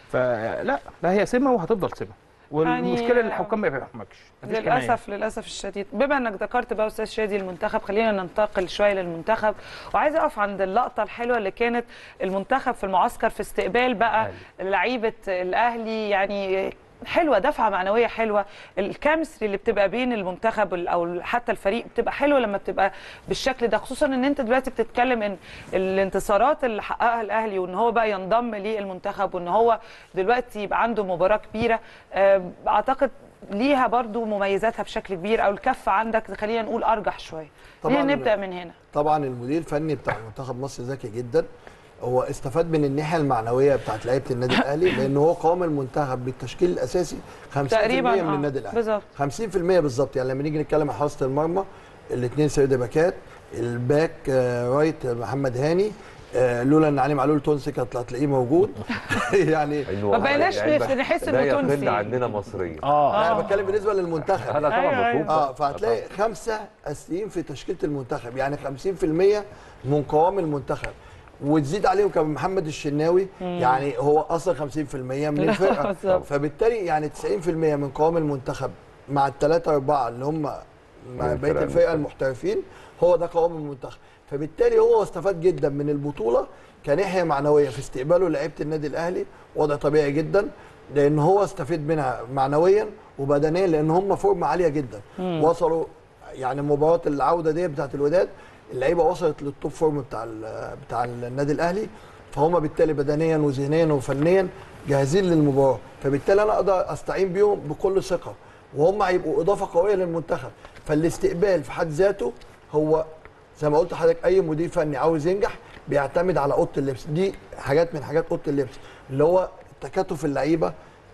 فلا لا هي سمه وهتفضل سمه والمشكله يعني- ان الحكام ما بيحكمكش مفيش كمان. للاسف للاسف الشديد بما انك ذكرت بقى استاذ شادي المنتخب خلينا ننتقل شويه للمنتخب وعايزه اقف عند اللقطه الحلوه اللي كانت المنتخب في المعسكر في استقبال بقى لعيبه الاهلي يعني حلوه دفعه معنويه حلوه الكيمستري اللي بتبقى بين المنتخب ال- او حتى الفريق بتبقى حلوه لما بتبقى بالشكل ده خصوصا ان انت دلوقتي بتتكلم ان الانتصارات اللي حققها الاهلي وان هو بقى ينضم للمنتخب وان هو دلوقتي يبقى عنده مباراه كبيره آه، اعتقد ليها برضو مميزاتها بشكل كبير او الكفه عندك خلينا نقول ارجح شويه خلينا طبعاً. نبدا من هنا طبعا المدير الفني بتاع منتخب مصر ذكي جدا هو استفاد من الناحيه المعنويه بتاعت لعيبه النادي الاهلي لان هو قام المنتخب بالتشكيل الاساسي 50% تقريبا من آه، النادي الاهلي بالظبط 50% بالظبط يعني لما نيجي نتكلم عن حراسه المرمى الاثنين سيد باكات الباك آه، رايت محمد هاني آه، لولا ان علي معلول تونسي كانت هتلاقيه موجود يعني إنه ما بقيناش يعني نحس لا إنه يقل تونسي. عندنا مصريين اه انا بتكلم بالنسبه للمنتخب انا طبعا أيوة، مفهوم اه فهتلاقي خمسه اساسيين في تشكيله المنتخب يعني 50% من قوام المنتخب وتزيد عليهم كمان محمد الشناوي يعني هو اصلا 50% من الفرقه بالظبط. فبالتالي يعني 90% من قوام المنتخب مع الثلاثه اربعه اللي هم مع من بقيه الفرقة الفرقه المحترفين هو ده قوام المنتخب فبالتالي هو استفاد جدا من البطوله كناحيه معنويه في استقباله لعيبه النادي الاهلي وضع طبيعي جدا لان هو استفيد منها معنويا وبدنيا لان هم فورمه عاليه جدا وصلوا يعني مباراه العوده دي بتاعت الوداد اللعيبه وصلت للتوب فورم بتاع ال- بتاع النادي الاهلي فهم بالتالي بدنيا وذهنيا وفنيا جاهزين للمباراه فبالتالي انا اقدر استعين بيهم بكل ثقه وهم هيبقوا اضافه قويه للمنتخب فالاستقبال في حد ذاته هو زي ما قلت لحضرتك اي مدير فني عاوز ينجح بيعتمد على اوضه اللبس دي حاجات من حاجات اوضه اللبس اللي هو تكاتف اللعيبه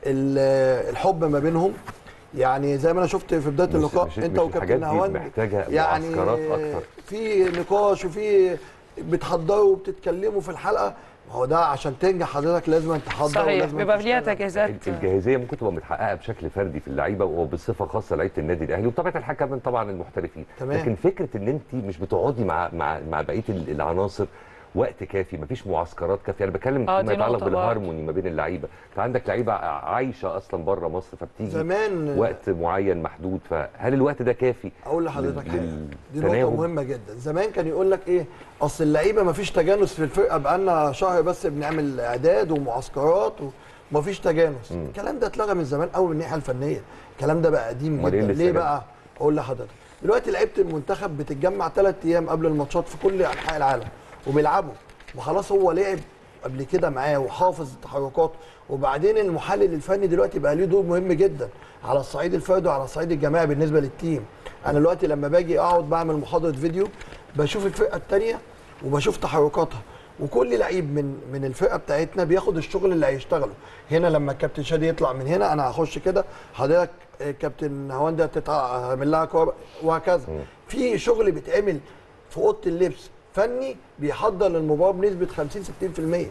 ال- الحب ما بينهم يعني زي ما انا شفت في بدايه مش- اللقاء مش- انت مش الحاجات وكابتن دي هوان محتاجة يعني معسكرات أكتر. في نقاش وفي بتحضروا وبتتكلموا في الحلقه ما هو ده عشان تنجح حضرتك لازم تحضر صحيح ولازم بيبقى ليها تشتغل. تجهيزات الجاهزيه ممكن تبقى متحققه بشكل فردي في اللعيبه وبصفه خاصه لعيبه النادي الاهلي وبطبيعه الحال كمان طبعا المحترفين تمام. لكن فكره ان انت مش بتقعدي مع مع مع بقيه ال- العناصر وقت كافي مفيش معسكرات كافيه انا بتكلم آه، فيما دي يتعلق نقطة برضه. بالهارموني ما بين اللعيبه فعندك لعيبه عايشه اصلا بره مصر فبتيجي زمان وقت معين محدود فهل الوقت ده كافي اقول لحضرتك لل- حاجه دي نقطه للتناوب؟ مهمه جدا زمان كان يقول لك ايه اصل اللعيبه ما فيش تجانس في الفرقه بقالنا شهر بس بنعمل اعداد ومعسكرات وما فيش تجانس الكلام ده اتلغى من زمان قوي من الناحيه الفنيه الكلام ده بقى قديم أمال إيه جدا اللي ليه استجاب؟ بقى اقول لحضرتك دلوقتي لعيبه المنتخب بتتجمع ثلاث ايام قبل الماتشات في كل انحاء العالم وبيلعبوا وخلاص هو لعب قبل كده معاه وحافظ التحركات وبعدين المحلل الفني دلوقتي بقى ليه دور مهم جدا على الصعيد الفردي وعلى الصعيد الجماعي بالنسبه للتيم انا دلوقتي لما باجي اقعد بعمل محاضره فيديو بشوف الفرقه الثانيه وبشوف تحركاتها وكل لعيب من من الفرقه بتاعتنا بياخد الشغل اللي هيشتغله هنا لما الكابتن شادي يطلع من هنا انا هخش كده حضرتك آه، كابتن هواندا هتعمل لها كوره وهكذا في شغل بيتعمل في اوضه اللبس فني بيحضر للمباراه بنسبه 50 60%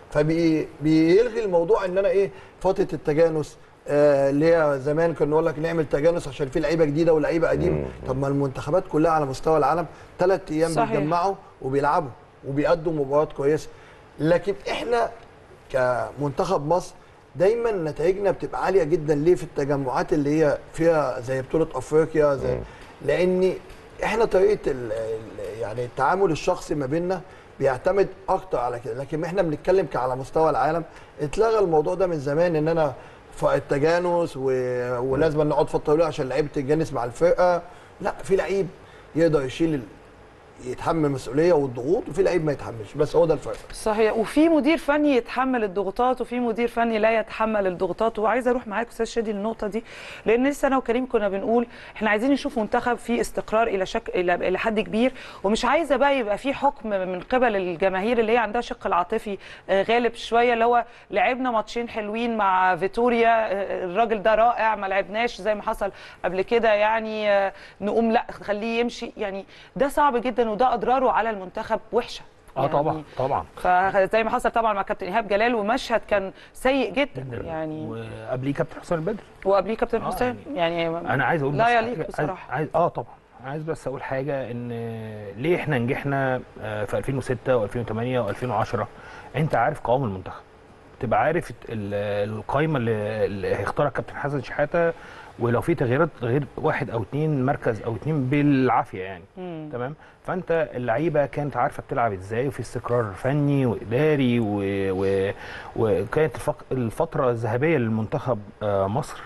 فبيلغي الموضوع ان انا ايه فتره التجانس آه، اللي هي زمان كنا نقول لك نعمل تجانس عشان في لعيبه جديده ولعيبه قديمه طب ما المنتخبات كلها على مستوى العالم ثلاث ايام صحيح. بيتجمعوا وبيلعبوا وبيأدوا مباريات كويسه لكن احنا كمنتخب مصر دايما نتائجنا بتبقى عاليه جدا ليه في التجمعات اللي هي فيها زي بطوله افريقيا زي لان احنا طريقه ال ال يعني التعامل الشخصي ما بيننا بيعتمد اكتر على كده لكن احنا بنتكلم ك- على مستوى العالم اتلغى الموضوع ده من زمان ان انا ف- التجانس و... ولازم نقعد فتره طويله عشان لعيب تتجانس مع الفرقه لا في لعيب يقدر يشيل ال- يتحمل المسؤوليه والضغوط وفي لعيب ما يتحملش بس هو ده الفرق صحيح وفي مدير فني يتحمل الضغوطات وفي مدير فني لا يتحمل الضغوطات وعايزه اروح معاك استاذ شادي للنقطه دي لان لسه انا وكريم كنا بنقول احنا عايزين نشوف منتخب فيه استقرار الى شك الى الى حد كبير ومش عايزه بقى يبقى في حكم من قبل الجماهير اللي هي عندها شق العاطفي آه، غالب شويه اللي هو لعبنا ماتشين حلوين مع فيتوريا آه، الراجل ده رائع ما لعبناش زي ما حصل قبل كده يعني آه، نقوم لا خليه يمشي يعني ده صعب جدا وده اضراره على المنتخب وحشه اه طبعا طبعا فزي ما حصل طبعا مع كابتن ايهاب جلال ومشهد كان سيء جدا يعني وقبليه كابتن حسام البدري وقبليه كابتن آه، حسام يعني انا عايز اقول بس لا حاجة- يليق عايز- بصراحه عايز اه طبعا عايز بس اقول حاجه ان ليه احنا نجحنا آه، في 2006 و2008 و2010 انت عارف قوام المنتخب تبقى عارف ال- القايمه اللي اللي هيختارها كابتن حسن شحاته ولو في تغييرات غير واحد او اتنين مركز او اتنين بالعافيه يعني مم. تمام فانت اللعيبه كانت عارفه بتلعب ازاي وفي استقرار فني واداري و... و... وكانت الفق... الفتره الذهبيه للمنتخب آه، مصر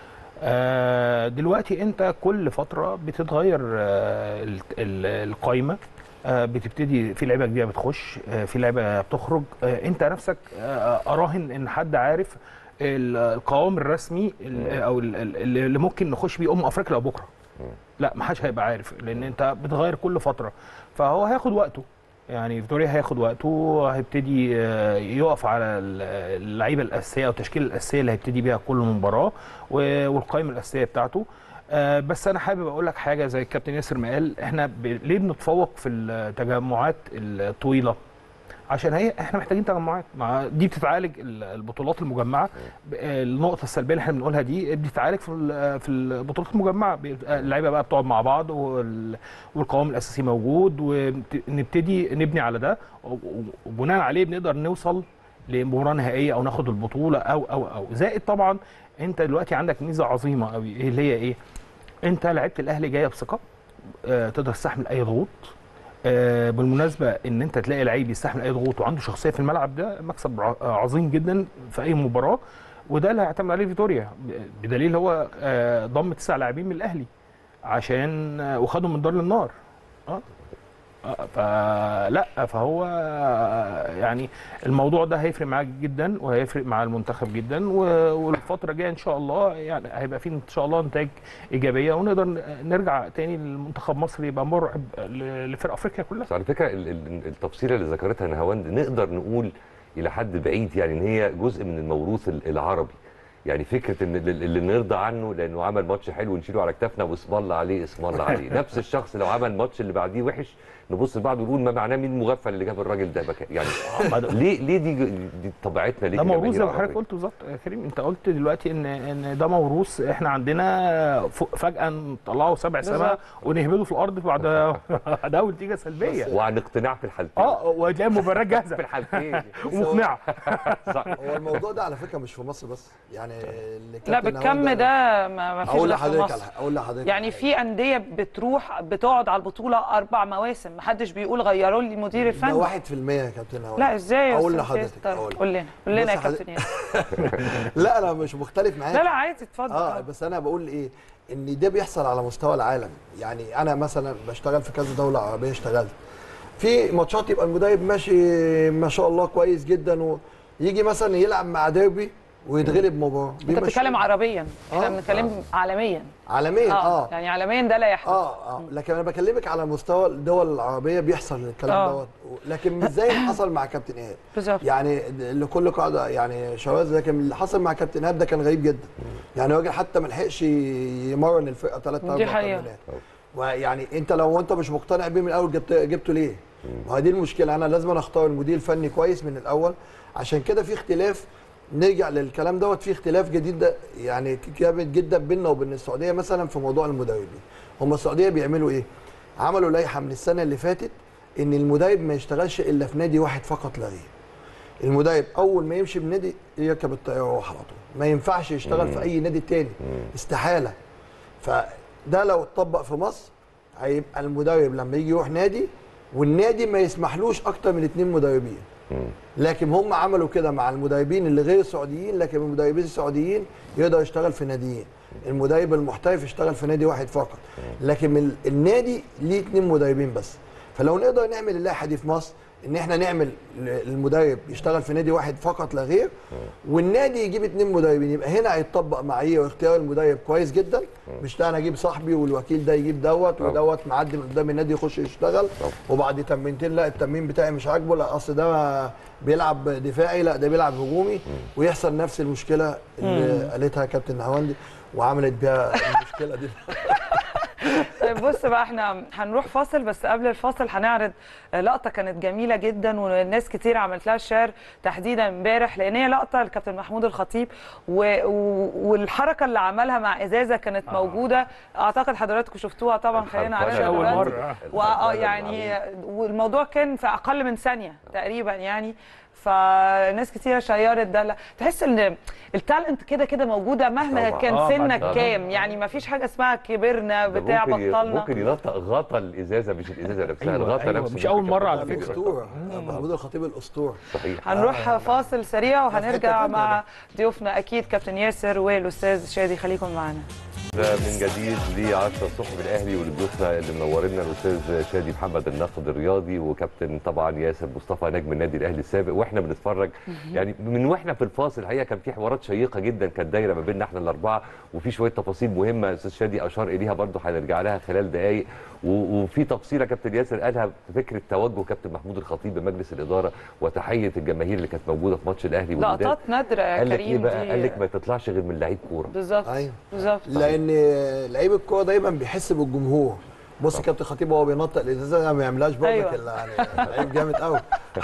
آه، دلوقتي انت كل فتره بتتغير آه، ال- ال- القايمه آه، بتبتدي في لعيبه جديده بتخش آه، في لعيبه بتخرج آه، انت نفسك آه، اراهن ان حد عارف ال- القوام الرسمي ال- او ال- ال- اللي ممكن نخش بيه امم افريقيا لو بكره لا ما حدش هيبقى عارف لان انت بتغير كل فتره فهو هياخد وقته يعني فيتوريا هياخد وقته هيبتدي آه، يقف على ال- اللعيبه الاساسيه او التشكيله الاساسيه اللي هيبتدي بيها كل مباراه و- والقائمه الاساسيه بتاعته آه، بس انا حابب اقول لك حاجه زي الكابتن ياسر ما قال احنا ب... ليه بنتفوق في التجمعات الطويله عشان هي احنا محتاجين تجمعات مع دي بتتعالج ال- البطولات المجمعه ب- النقطه السلبيه اللي احنا بنقولها دي بتتعالج في ال- في البطولات المجمعه بيبقى اللعيبه بقى بتقعد مع بعض وال- والقوام الاساسي موجود ونبتدي نبني على ده و- وبناء عليه بنقدر نوصل لمباراه نهائيه او ناخد البطوله او او او زائد طبعا انت دلوقتي عندك ميزه عظيمه قوي ايه اللي هي ايه انت لعيبه الاهلي جايه بثقه آه، تقدر تستحمل اي ضغوط آه، بالمناسبه ان انت تلاقي لعيب يستحمل اي ضغوط وعنده شخصيه في الملعب ده مكسب ع- عظيم جدا في اي مباراه وده اللي هيعتمد عليه فيتوريا ب- بدليل هو آه، ضم تسع لاعبين من الاهلي عشان آه، وخدهم من دار للنار اه آه، فلا فهو آه، يعني الموضوع ده هيفرق معاك جدا وهيفرق مع المنتخب جدا و- والفتره الجايه ان شاء الله يعني هيبقى في ان شاء الله نتائج ايجابيه ونقدر ن- نرجع تاني للمنتخب مصر يبقى مرعب ل- لفرق افريقيا كلها بس على فكره ال- ال- التفصيله اللي ذكرتها نهاوند نقدر نقول الى حد بعيد يعني ان هي جزء من الموروث ال- العربي يعني فكره ان اللي اللي نرضى عنه لانه عمل ماتش حلو نشيله على كتافنا واسم الله عليه اسم الله عليه نفس الشخص لو عمل ماتش اللي بعديه وحش نبص لبعض ونقول ما معناه مين المغفل اللي جاب الراجل ده بك يعني ليه ليه دي دي طبيعتنا ليه ده موروث كجماهير زي ما حضرتك عربية؟ قلت بالظبط يا كريم انت قلت دلوقتي ان ان ده موروث احنا عندنا ف- فجاه نطلعه سبع سما بالظبط. ونهبده في الارض بعد ده اول نتيجه سلبيه وعن اقتناع في الحالتين اه وتلاقي مباراه جاهزه في الحالتين ومقنعه هو الموضوع ده على فكره مش في مصر بس يعني اللي لا كابتن بالكم نهاوند ده ما ما فيش اقول غير في لحضرتك مصر على- اقول لحضرتك يعني في انديه بتروح بتقعد على البطوله اربع مواسم محدش بيقول غيروا لي المدير الفني ده 1% يا كابتن هوند لا ازاي يا اقول أستاذ لحضرتك طيب، اقول قول لنا قول لنا يا بص كابتن ياسر لا انا مش مختلف معاك لا لا عادي اتفضل اه بس انا بقول ايه ان ده بيحصل على مستوى العالم يعني انا مثلا بشتغل في كذا دوله عربيه اشتغلت في ماتشات يبقى المدرب ماشي ما شاء الله كويس جدا ويجي مثلا يلعب مع ديربي ويتغلب مباراه انت بيمشوه. بتتكلم عربيا احنا آه، بنتكلم عالميا عالميا اه, يعني عالميا ده لا يحدث اه اه لكن انا بكلمك على مستوى الدول العربيه بيحصل الكلام آه. دوت لكن مش زي اللي حصل مع كابتن ايهاب بالظبط يعني لكل قاعده يعني شواذ لكن اللي حصل مع كابتن ايهاب ده كان غريب جدا يعني راجل حتى ما لحقش يمرن الفرقه ثلاث دي اربع حقيقة. تمرينات ويعني انت لو انت مش مقتنع بيه من الاول جبت جبته ليه؟ ما هي دي المشكله انا لازم اختار المدير الفني كويس من الاول عشان كده في اختلاف نرجع للكلام دوت في اختلاف جديد ده يعني جامد جدا بيننا وبين السعوديه مثلا في موضوع المدربين هم السعوديه بيعملوا ايه؟ عملوا لائحه من السنه اللي فاتت ان المدرب ما يشتغلش الا في نادي واحد فقط لا غير المدرب اول ما يمشي من نادي يركب الطياره ويروح على طول ما ينفعش يشتغل في اي نادي تاني استحاله فده لو اتطبق في مصر هيبقى المدرب لما يجي يروح نادي والنادي ما يسمحلوش اكتر من اتنين مدربين لكن هم عملوا كده مع المدربين اللي غير السعوديين لكن المدربين السعوديين يقدر يشتغل في ناديين المدرب المحترف يشتغل في نادي واحد فقط لكن ال- النادي ليه اتنين مدربين بس فلو نقدر نعمل اللائحه دي في مصر ان احنا نعمل ل- المدرب يشتغل في نادي واحد فقط لا غير والنادي يجيب اتنين مدربين يبقى هنا هيتطبق معايير واختيار المدرب كويس جدا مش انا اجيب صاحبي والوكيل ده يجيب دوت ودوت معدي من قدام النادي يخش يشتغل وبعد تمرينتين لا التمرين بتاعي مش عاجبه لا اصل ده بيلعب دفاعي لا ده بيلعب هجومي ويحصل نفس المشكله اللي مم. قالتها كابتن نهاوندي وعملت بيها المشكله دي طيب بص بقى احنا هنروح فاصل بس قبل الفاصل هنعرض لقطه كانت جميله جدا والناس كتير عملت لها شير تحديدا امبارح لان هي لقطه الكابتن محمود الخطيب و... و... والحركه اللي عملها مع ازازه كانت آه. موجوده اعتقد حضراتكم شفتوها طبعا خلينا مش عليها أول دلوقتي. مرة. واه يعني والموضوع كان في اقل من ثانيه تقريبا يعني فناس كتيره شيرت ده لا تحس ان التالنت كده كده موجوده مهما طبعاً. كان آه، سنك طبعاً. كام يعني ما فيش حاجه اسمها كبرنا ده بتاع ممكن ي- بطلنا ممكن ينطق غطا الازازه مش الازازه نفسها أيوة، الغطا أيوة، نفسه مش ممكن أول مرة كان على ممكن فكرة. اسطوره محمود الخطيب الاسطوره صحيح هنروح فاصل سريع في حتة وهنرجع تانية مع ضيوفنا اكيد كابتن ياسر والاستاذ شادي خليكم معانا ده من جديد لعشرة الصبح بالاهلي ولضيوفنا اللي منورنا الاستاذ شادي محمد الناقد الرياضي وكابتن طبعا ياسر مصطفى نجم النادي الاهلي السابق واحنا بنتفرج يعني من واحنا في الفاصل الحقيقه كان في حوارات شيقه جدا كانت دايره ما بيننا احنا الاربعه وفي شويه تفاصيل مهمه استاذ شادي اشار اليها برضو هنرجع لها خلال دقائق و- وفي تفصيله كابتن ياسر قالها في فكره توجه كابتن محمود الخطيب بمجلس الاداره وتحيه الجماهير اللي كانت موجوده في ماتش الاهلي والوداد. لقطات نادره يا قال لك ايه كريم بقى؟ دي قال لك ما تطلعش غير من لعيب كوره بالظبط أيوة. بالظبط لان لعيب الكوره دايما بيحس بالجمهور بص كابتن خطيب وهو بينطق الازازه ما يعملهاش برضك أيوة. الا يعني لعيب جامد قوي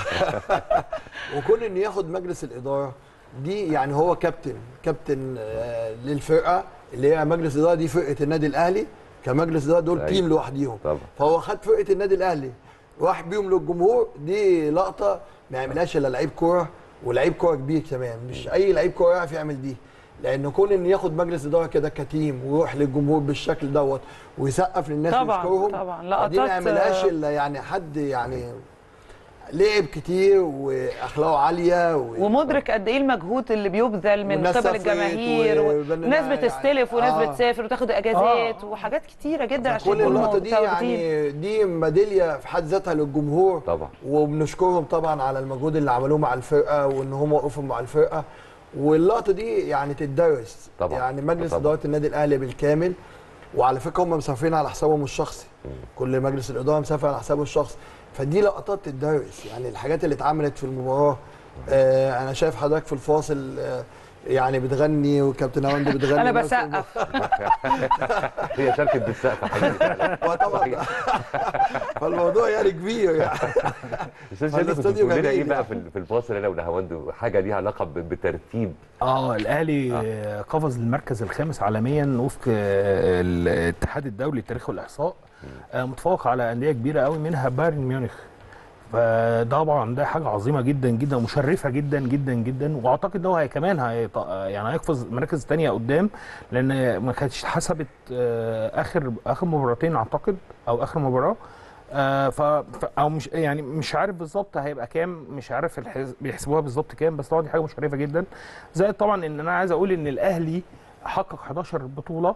وكون انه ياخد مجلس الاداره دي يعني هو كابتن كابتن آه، للفرقه اللي هي مجلس الاداره دي فرقه النادي الاهلي كمجلس اداره دول أيوة. تيم لوحديهم طبعا فهو خد فرقه النادي الاهلي راح بيهم للجمهور دي لقطه ما يعملهاش الا لعيب كوره ولعيب كوره كبير كمان مش اي لعيب كوره يعرف يعمل دي لان كون ان ياخد مجلس اداره كده كتيم ويروح للجمهور بالشكل دوت ويسقف للناس طبعاً، ويشكرهم طبعاً. دي لقطات، ما يعملهاش آه، الا يعني حد يعني لعب كتير واخلاقه عاليه و... ومدرك قد ايه المجهود اللي بيبذل من والناس قبل سافرت الجماهير و- وناس بتستلف وناس آه. بتسافر وتاخد اجازات وحاجات كتيره جدا عشان كل يكونوا النقطه دي متواجدين. يعني دي ميداليه في حد ذاتها للجمهور طبعا وبنشكرهم طبعا على المجهود اللي عملوه مع الفرقه وان هم وقفوا مع الفرقه واللقطه دي يعني تدرس طبعا. يعني مجلس طبعا. اداره النادي الاهلي بالكامل وعلى فكره هم مسافرين على حسابهم الشخصي كل مجلس الاداره مسافر على حسابه الشخصي فدي لقطات تدرس يعني الحاجات اللي اتعملت في المباراه آه انا شايف حضرتك في الفاصل آه يعني بتغني وكابتن هوندي بتغني انا نفس الم- بسقف هي شركه بالسقف حقيقي فعلا. وطبعا فالموضوع يعني كبير يعني استاذ شادي كنت فالاستوديو بتقول لنا جميل ايه بقى يعني. في في الفاصل انا ونهاوند حاجه ليها علاقه ب- بترتيب اه الاهلي آه. قفز المركز الخامس عالميا وفق آه، الاتحاد الدولي للتاريخ والاحصاء آه متفوق على انديه كبيره قوي منها بايرن ميونخ فطبعا ده حاجه عظيمه جدا جدا ومشرفه جدا جدا جدا واعتقد ان هو هي كمان هيط... يعني هيقفز مراكز تانية قدام لان ما كانتش حسبت آه، اخر اخر مباراتين اعتقد او اخر مباراه آه ف... ف او مش يعني مش عارف بالظبط هيبقى كام مش عارف الحز... بيحسبوها بالظبط كام بس طبعا دي حاجه مشرفه جدا زائد طبعا ان انا عايز اقول ان الاهلي حقق 11 بطوله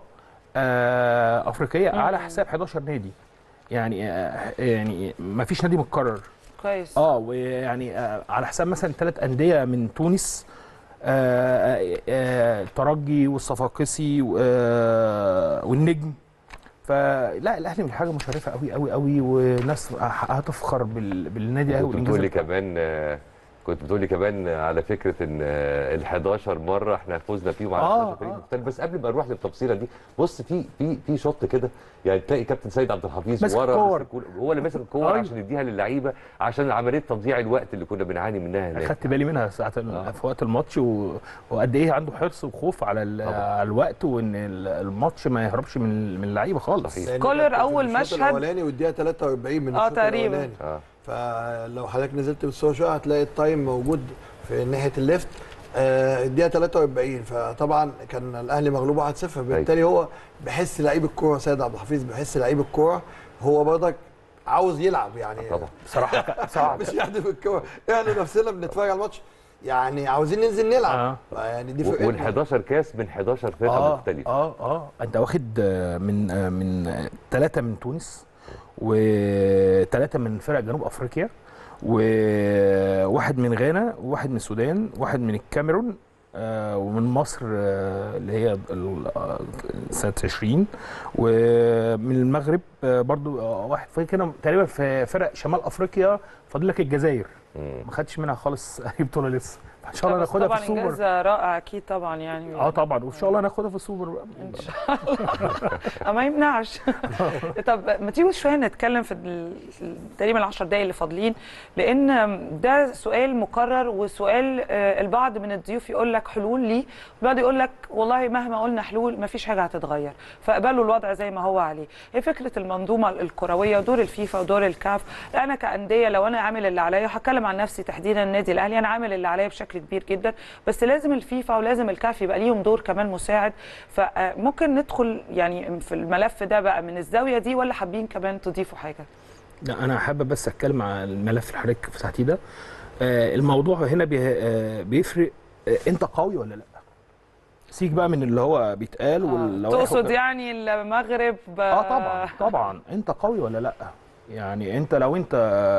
آه افريقيه على حساب 11 نادي يعني آه يعني ما فيش نادي متكرر كويس اه ويعني آه على حساب مثلا ثلاث انديه من تونس آه آه آه الترجي والصفاقسي و- آه والنجم فلا الاهلي من حاجه مشرفه قوي قوي قوي وناس هتفخر بال- بالنادي الاهلي كنت والانجاز بتقولي بتاعه. كمان آه، كنت بتقولي كمان على فكره ان ال 11 مره احنا فزنا فيهم على آه، 11 فريق آه. مختلف بس قبل ما نروح للتفصيله دي بص في في في شوط كده يعني تلاقي كابتن سيد عبد الحفيظ ماسك ورا الكور. ماسك الكورة، هو اللي ماسك الكوره أيوة. عشان يديها للعيبه عشان عمليه تضييع الوقت اللي كنا بنعاني منها هناك خدت بالي منها ساعه آه. في وقت الماتش و... وقد ايه عنده حرص وخوف على, ال... طبعا. على الوقت وان ال- الماتش ما يهربش من من اللعيبه خالص صحيح. لأن كولر كان في أول الشوط مشهد- الاولاني والدقيقه 43 من آه، الشوط تقريباً. الاولاني اه فلو حضرتك نزلت بالصوره شويه هتلاقي التايم موجود في ناحيه الليفت آه، الدقيقه 43 فطبعا كان الاهلي مغلوب 1-0 بالتالي هو بيحس لعيب الكوره سيد عبد الحفيظ بيحس لعيب الكوره هو برضك عاوز يلعب يعني طبعا بصراحه صعب مش يحدف الكوره احنا نفسنا بنتفرج على الماتش يعني عاوزين ننزل نلعب آه. يعني دي وال فرقتنا 11 كاس من 11 فرقه اه مختلفه اه اه انت واخد آه، من آه، من ثلاثه من تونس وثلاثه من فرق جنوب افريقيا وواحد من غانا وواحد من السودان وواحد من الكاميرون آه، ومن مصر آه، اللي هي ال- آه، سنه 20 ومن المغرب آه، برضو آه، واحد في كده تقريبا في فرق شمال افريقيا فاضل لك الجزائر مم. ما خدتش منها خالص اي بطوله لسه ان شاء الله بس ناخدها في طبعا السوبر انجاز رائع اكيد طبعا يعني اه طبعا وان شاء الله ناخدها في السوبر بقى ان شاء الله ما يمنعش طب ما تيجوا شويه نتكلم في ال- تقريبا ال 10 دقايق اللي فاضلين لان ده سؤال مكرر وسؤال آه، البعض من الضيوف يقول لك حلول ليه والبعض يقول لك والله مهما قلنا حلول ما فيش حاجه هتتغير فاقبلوا الوضع زي ما هو عليه هي فكره المنظومه الكرويه ودور الفيفا ودور الكاف انا كانديه لو انا عامل اللي عليا هتكلم عن نفسي تحديدا النادي الاهلي انا عامل اللي عليا بشكل كبير جدا بس لازم الفيفا ولازم الكاف يبقى ليهم دور كمان مساعد فممكن ندخل يعني في الملف ده بقى من الزاويه دي ولا حابين كمان تضيفوا حاجه لا انا حابب بس اتكلم عن الملف اللي حضرتك فتحتيه ده آه، الموضوع هنا بي- آه، بيفرق آه، انت قوي ولا لا سيك بقى من اللي هو بيتقال واللوائح تقصد وكده. يعني المغرب اه طبعا طبعا انت قوي ولا لا يعني انت لو انت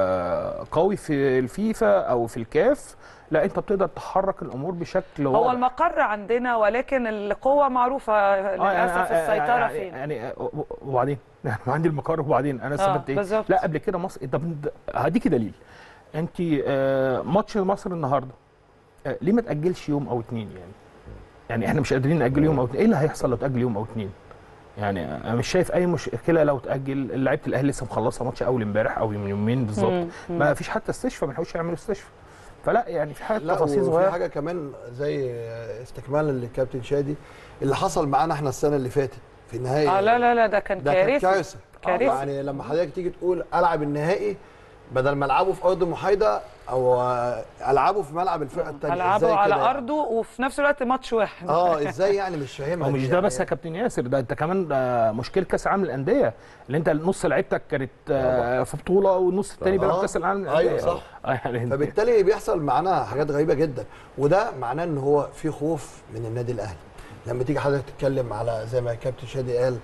قوي في الفيفا او في الكاف لا انت بتقدر تحرك الامور بشكل هو واضح. المقر عندنا ولكن القوه معروفه آه، للاسف يعني- السيطره يعني فين يعني آه، وبعدين يعني عندي المقر وبعدين انا استفدت ايه بالظبط. لا قبل كده مصر طب هديكي دليل انت آه، ماتش مصر النهارده آه، ليه ما تاجلش يوم او اتنين يعني يعني احنا مش قادرين ناجل يوم او اتنين ايه اللي هيحصل لو تاجل يوم او اتنين يعني انا مش شايف اي مشكله لو تاجل لعيبه الاهلي لسه مخلصه ماتش اول امبارح او من يومين بالظبط مم، مم. ما فيش حتى استشفاء ما لحقوش يعملوا استشفاء فلا يعني في حاجات لا تفاصيل وفي صغيره حاجه كمان زي استكمالا للكابتن شادي اللي حصل معانا احنا السنه اللي فاتت في النهائي اه لا لا لا ده كان ده كانت كارثه كارثه كارثه يعني لما حضرتك تيجي تقول العب النهائي بدل ما العبه في ارض محايده او آه، العبه في ملعب الفرقه الثانيه العبوا على ارضه وفي نفس الوقت ماتش واحد اه ازاي يعني مش فاهمها هو دي مش ده يعني. بس يا كابتن ياسر ده انت كمان آه، مشكله كاس العالم للانديه اللي انت نص لعيبتك كانت آه، في بطوله والنص الثاني بيلعب آه، كاس العالم للانديه ايوه صح آه، يعني انت- فبالتالي بيحصل معانا حاجات غريبه جدا وده معناه ان هو في خوف من النادي الاهلي لما تيجي حضرتك تتكلم على زي ما الكابتن شادي قال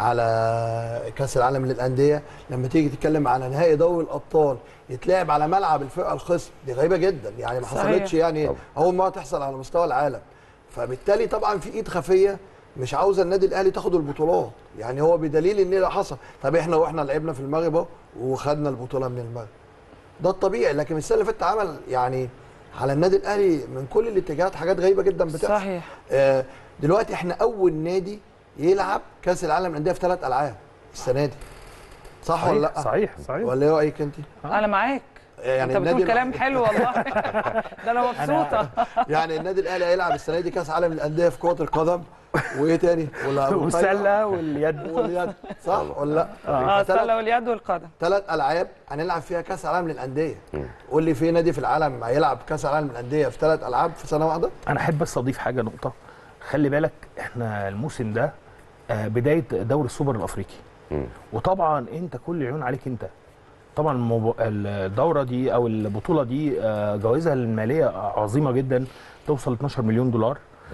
على كاس العالم للانديه لما تيجي تتكلم على نهائي دوري الابطال يتلعب على ملعب الفرقه الخصم دي غريبه جدا يعني ما صحيح. حصلتش يعني طبعا. اول مره تحصل على مستوى العالم فبالتالي طبعا في ايد خفيه مش عاوزه النادي الاهلي تاخد البطولات يعني هو بدليل ان ده حصل طب احنا واحنا لعبنا في المغرب اهو وخدنا البطوله من المغرب ده الطبيعي لكن السنه اللي فاتت عمل يعني على النادي الاهلي من كل الاتجاهات حاجات غريبه جدا بتحصل صحيح آه دلوقتي احنا اول نادي يلعب كاس العالم للانديه في ثلاث العاب السنه دي صح ولا لا صحيح صحيح ولا ايه رايك انت انا معاك يعني انت بتقول النادي كلام حلو والله ده انا مبسوطه يعني النادي الاهلي هيلعب السنه دي كاس عالم للانديه في كره القدم وايه تاني ولا والسله واليد واليد صح ولا لا اه السله واليد والقدم ثلاث العاب هنلعب فيها كاس عالم للانديه قول لي في نادي في العالم هيلعب كاس عالم للانديه في ثلاث العاب في سنه واحده انا احب بس اضيف حاجه نقطه خلي بالك احنا الموسم ده آه، بدايه دوري السوبر الافريقي وطبعا انت كل عيون عليك انت طبعا الموضوع- الدوره دي او البطوله دي آه، جوائزها الماليه عظيمه جدا توصل 12 مليون دولار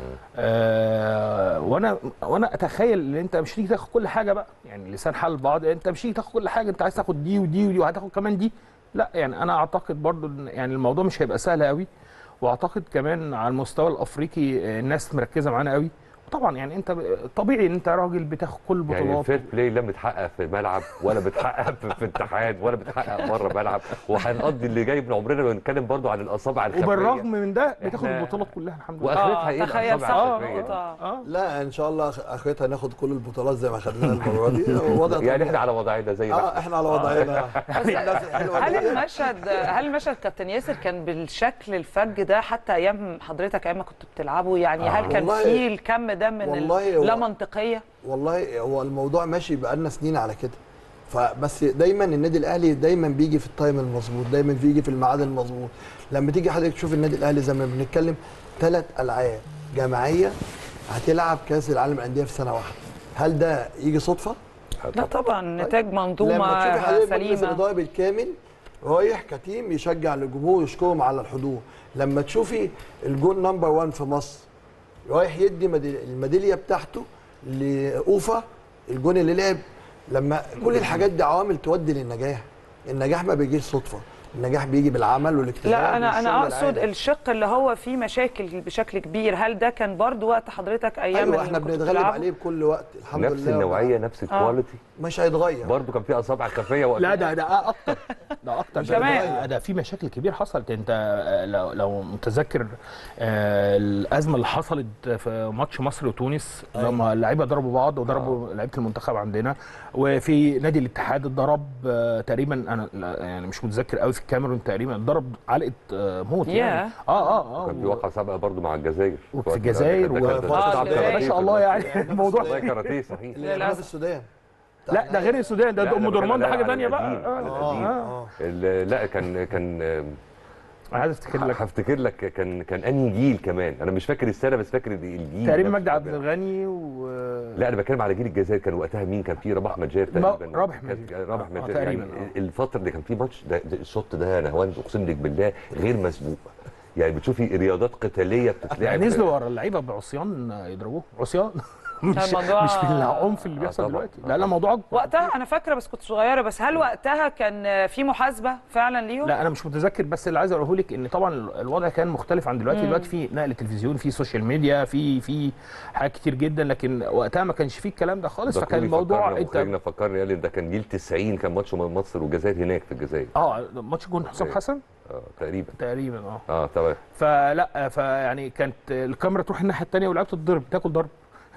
آه وانا وانا اتخيل ان انت مش هتيجي تاخد كل حاجه بقى يعني لسان حال البعض انت مش هتيجي تاخد كل حاجه انت عايز تاخد دي ودي ودي وهتاخد كمان دي لا يعني انا اعتقد برضو إن يعني الموضوع مش هيبقى سهل قوي واعتقد كمان على المستوى الافريقي آه، الناس مركزه معانا قوي طبعا يعني انت ب- طبيعي ان انت راجل بتاخد كل يعني البطولات الفير بلاي لا بتحقق في ملعب ولا بتحقق في, في اتحاد ولا بتحقق بره ملعب وهنقضي اللي جاي من عمرنا ونتكلم برضو عن الاصابع الخفيه وبالرغم من ده بتاخد إحنا- البطولات كلها الحمد لله واخرتها آه، ايه تخيل الاصابع صح الخفيه دي؟ آه. لا ان شاء الله اخرتها ناخد كل البطولات زي ما خدناها المره دي وضع يعني احنا على وضعنا زي ما اه احنا على وضعنا الناس الحلوه هل دي. المشهد هل المشهد كابتن ياسر كان بالشكل الفج ده حتى ايام حضرتك ايام ما كنت بتلعبوا يعني هل كان والله- في الكم ده من والله ال- هو- لا منطقيه والله هو الموضوع ماشي بقالنا سنين على كده فبس دايما النادي الاهلي دايما بيجي في التايم المظبوط دايما بيجي في الميعاد المظبوط لما تيجي حضرتك تشوف النادي الاهلي زي ما بنتكلم ثلاث العاب جماعيه هتلعب كاس العالم للانديه في سنه واحده هل ده يجي صدفه لا طبعا نتاج لما منظومه تشوفي حضرتك مجلس سليمه الاداره بالكامل رايح كتيم يشجع الجمهور يشكرهم على الحضور لما تشوفي الجول نمبر 1 في مصر رايح يدي ميدالية- الميداليه بتاعته لاوفا الجون اللي لعب لما كل الحاجات دي عوامل تودي للنجاح النجاح ما بيجيش صدفه النجاح بيجي بالعمل والاجتهاد لا انا انا والشغل اقصد العالي. الشق اللي هو فيه مشاكل بشكل كبير هل ده كان برضو وقت حضرتك ايام ايوه اللي احنا كنتوا بنتغلب بتلعبوا؟ عليه بكل وقت الحمد لله نفس النوعيه نفس الكواليتي مش هيتغير برضه كان في اصابع خفيه وقت لا ده ده اكتر ده اكتر ده, كمان. ده, ده في مشاكل كبيره حصلت انت آه، لو, لو متذكر آه، الازمه اللي حصلت في ماتش مصر وتونس لما اللعيبه ضربوا بعض وضربوا لعيبه المنتخب عندنا وفي نادي الاتحاد اتضرب آه، تقريبا انا لا، يعني مش متذكر قوي في الكاميرون تقريبا اتضرب علقه آه، موت يعني ياه. اه اه اه كان في واقعه سابقه برضه مع الجزائر وفي الجزائر ده كان- ده و- كان آه، صعب الجزائر. كاراتيه ما شاء في الله الماتش. يعني الموضوع والله كاراتيه صحيح اللي عملناه في السودان لا ده غير السودان ده لا، ده ام أنا درمان بتكلم ده حاجه على ثانيه بقى القديم، على آه، القديم. آه. ال- لا كان كان انا عايز افتكر لك هفتكر لك كان كان انهي جيل كمان انا مش فاكر السنه بس فاكر الجيل تقريبا نفسه مجدي عبد كمان. الغني و لا انا بتكلم على جيل الجزائر كان وقتها مين كان في رباح مجاب ما- تقريبا رابح كان- مجاب. رابح آه، مجاب تقريبا، يعني الفتره اللي كان في ماتش ده, ده الشوط ده يا نهواند اقسم لك بالله غير مسبوق يعني بتشوفي رياضات قتاليه بتتلعب يعني نزلوا ورا اللعيبه بعصيان يضربوه عصيان مش الموضوع- مش بالعنف اللي آه، بيحصل طبعاً. دلوقتي لا لا موضوع أكبر. وقتها انا فاكره بس كنت صغيره بس هل وقتها كان في محاسبه فعلا ليهم لا انا مش متذكر بس اللي عايز اقوله لك ان طبعا الوضع كان مختلف عن دلوقتي مم. دلوقتي في نقل تلفزيون في سوشيال ميديا في في حاجات كتير جدا لكن وقتها ما كانش فيه الكلام ده خالص فكان الموضوع انت انت فكرني قال لي ده كان جيل 90 كان ماتش مصر والجزائر هناك في الجزائر اه ماتش جون حسام حسن اه تقريبا تقريبا اه اه تمام فلا فيعني كانت الكاميرا تروح الناحيه الثانيه ولعيبه تضرب تاكل ضرب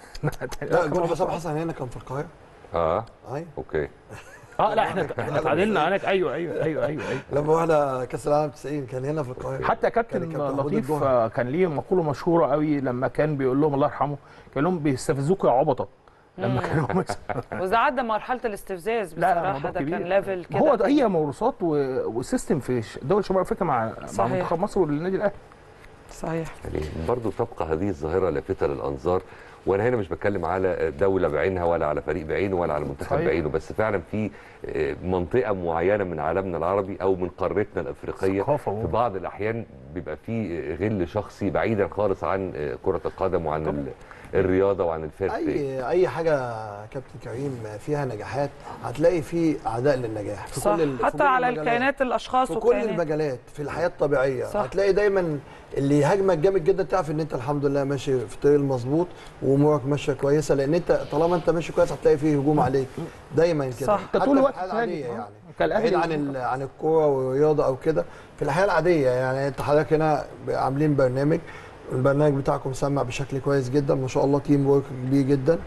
لا جون حسام حسن هنا كان في القاهره اه ايوه اوكي اه لا احنا احنا تعادلنا هناك ايوه ايوه ايوه ايوه, أيوة. لما رحنا كاس العالم 90 كان هنا في القاهره حتى كان كابتن الكابتن محمود لطيف الجوهري. آه، كان ليه مقوله مشهوره قوي لما كان بيقول لهم الله يرحمه كان لهم بيستفزوكوا يا عبطه لما كانوا مثلا وإذا عدى مرحله الاستفزاز لا، لا، بصراحه موضوع ده كبير. كان ليفل كده هو ده هي موروثات و- وسيستم في ش- دول شمال افريقيا مع مع صحيح. منتخب مصر والنادي الاهلي صحيح يعني برضه تبقى هذه الظاهره لافته للانظار وانا هنا مش بتكلم على دوله بعينها ولا على فريق بعينه ولا على منتخب صحيح. بعينه بس فعلا في آه، منطقه معينه من عالمنا العربي او من قارتنا الافريقيه ثقافة في بعض الاحيان بيبقى في آه، غل شخصي بعيدا خالص عن آه، كره القدم وعن ال- الرياضه وعن الفير بلاي. اي اي حاجه كابتن كريم فيها نجاحات هتلاقي في اعداء للنجاح في صح كل ال- في حتى كل على المجالات. الكيانات الاشخاص في كل والكيانات. المجالات في الحياه الطبيعيه صح. صح. هتلاقي دايما اللي يهاجمك جامد جدا تعرف ان انت الحمد لله ماشي في الطريق المظبوط وامورك ماشيه كويسه لان انت طالما انت ماشي كويس هتلاقي فيه هجوم عليك دايما كده صح. انت طول حتى الوقت في الحياه بتهاجم. العاديه آه. يعني كالاهلي بعيد عن ال- عن الكوره والرياضه او كده في الحياه العاديه يعني انت حضرتك هنا عاملين برنامج البرنامج بتاعكم سمع بشكل كويس جدا ما شاء الله تيم ورك كبير جدا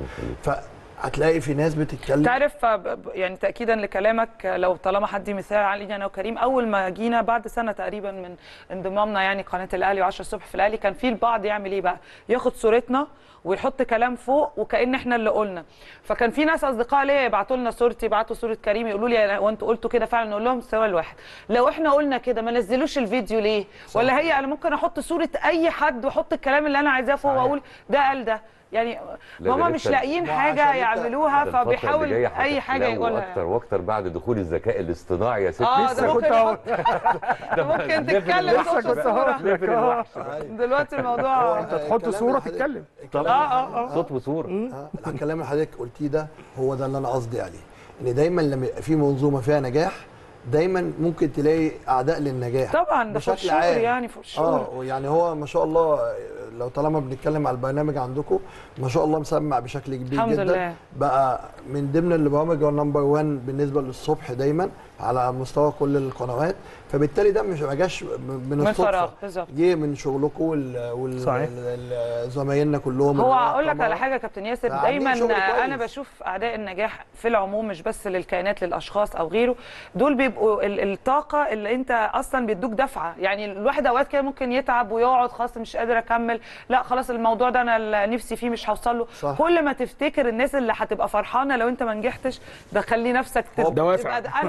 فهتلاقي في ناس بتتكلم تعرف ب- ب- يعني تاكيدا لكلامك لو طالما حدي مثال علينا انا وكريم اول ما جينا بعد سنه تقريبا من انضمامنا يعني قناه الاهلي و10 الصبح في الاهلي كان في البعض يعمل ايه بقى ياخد صورتنا ويحط كلام فوق وكان احنا اللي قلنا فكان في ناس اصدقاء ليا يبعتوا لنا صورتي يبعتوا صوره كريم يقولوا لي هو انتوا قلتوا كده فعلا نقول لهم سؤال واحد لو احنا قلنا كده ما نزلوش الفيديو ليه ولا هي انا ممكن احط صوره اي حد واحط الكلام اللي انا عايزاه فوق صحيح. واقول ده قال ده يعني لا، ده هما لسه- مش لاقيين ما حاجه عشان أنت- يعملوها ده الفترة اللي فبيحاول جاية اي حاجه هتحلو يقولها اكتر واكتر بعد دخول الذكاء الاصطناعي يا ست اه لسه ده كنت ممكن أهو. يحط- ده ممكن ليفل تتكلم الوحش تحط بقى. صورة. ليفل الوحش دلوقتي الموضوع انت تحط الكلام صوره اللي حضرتك- تتكلم الكلام اه اه اه صوت وصوره آه، الكلام اللي حضرتك قلتيه ده هو ده اللي انا قصدي عليه ان دايما لما يبقى في منظومه فيها نجاح دايما ممكن تلاقي اعداء للنجاح طبعا ده بشكل فشور عام. يعني فشور اه يعني هو ما شاء الله لو طالما بنتكلم على البرنامج عندكم ما شاء الله مسمع بشكل كبير الحمد جدا لله. بقى من ضمن البرامج هو نمبر 1 بالنسبه للصبح دايما على مستوى كل القنوات فبالتالي ده مش ما جاش من من الصدفه فراغ بالظبط جه من شغلكم وال صحيح. وال زمايلنا كلهم هو اللي اقول لك طبعاً على حاجه يا كابتن ياسر فعاملين دايما شغل كويس. انا بشوف اعداء النجاح في العموم مش بس للكيانات للاشخاص او غيره دول بيبقوا ال- الطاقه اللي انت اصلا بيدوك دفعه يعني الواحد اوقات كده ممكن يتعب ويقعد خلاص مش قادر اكمل لا خلاص الموضوع ده انا اللي نفسي فيه مش هوصل له صح. كل ما تفتكر الناس اللي هتبقى فرحانه لو انت ما نجحتش ده خلي نفسك تب- دوافع. تبقى انا نفسي هو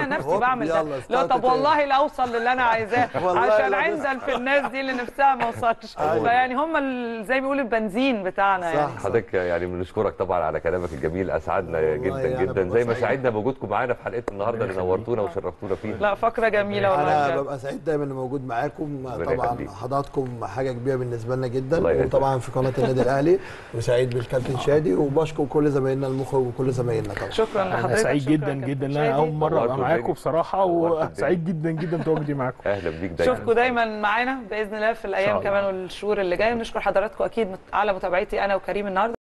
بعمل ده يلا لا start طب تاني. والله لا اوصل للي انا عايزاه والله عشان لا عندل في الناس دي اللي نفسها ما وصلش أيوة. فيعني هم ال- زي ما بيقولوا البنزين بتاعنا يعني حضرتك يعني بنشكرك طبعا على كلامك الجميل اسعدنا جدا يعني جدا ببقى زي ما سعيد. سعدنا بوجودكم معانا في حلقه النهارده اللي نورتونا وشرفتونا فيها لا فقره جميله والله انا بجد. ببقى سعيد دايما اني موجود معاكم ربنا طبعا يخليك. حضراتكم حاجه كبيره بالنسبه لنا الله جدا يعزك. وطبعا في قناه النادي الاهلي وسعيد بالكابتن شادي وبشكر كل زمايلنا المخرج وكل زمايلنا طبعا شكرا انا لحضرتك سعيد شكراً جدا كابتن جدا ان شادي. انا اول مره ابقى نورتوا معاكم الدنيا. بصراحه نورتوا الدنيا. وسعيد جدا جدا بتواجدي معاكم اهلا بيك دايما نشوفكم دايما معانا باذن الله في الايام الله. كمان والشهور اللي جايه بنشكر حضراتكم اكيد على متابعتي انا وكريم النهارده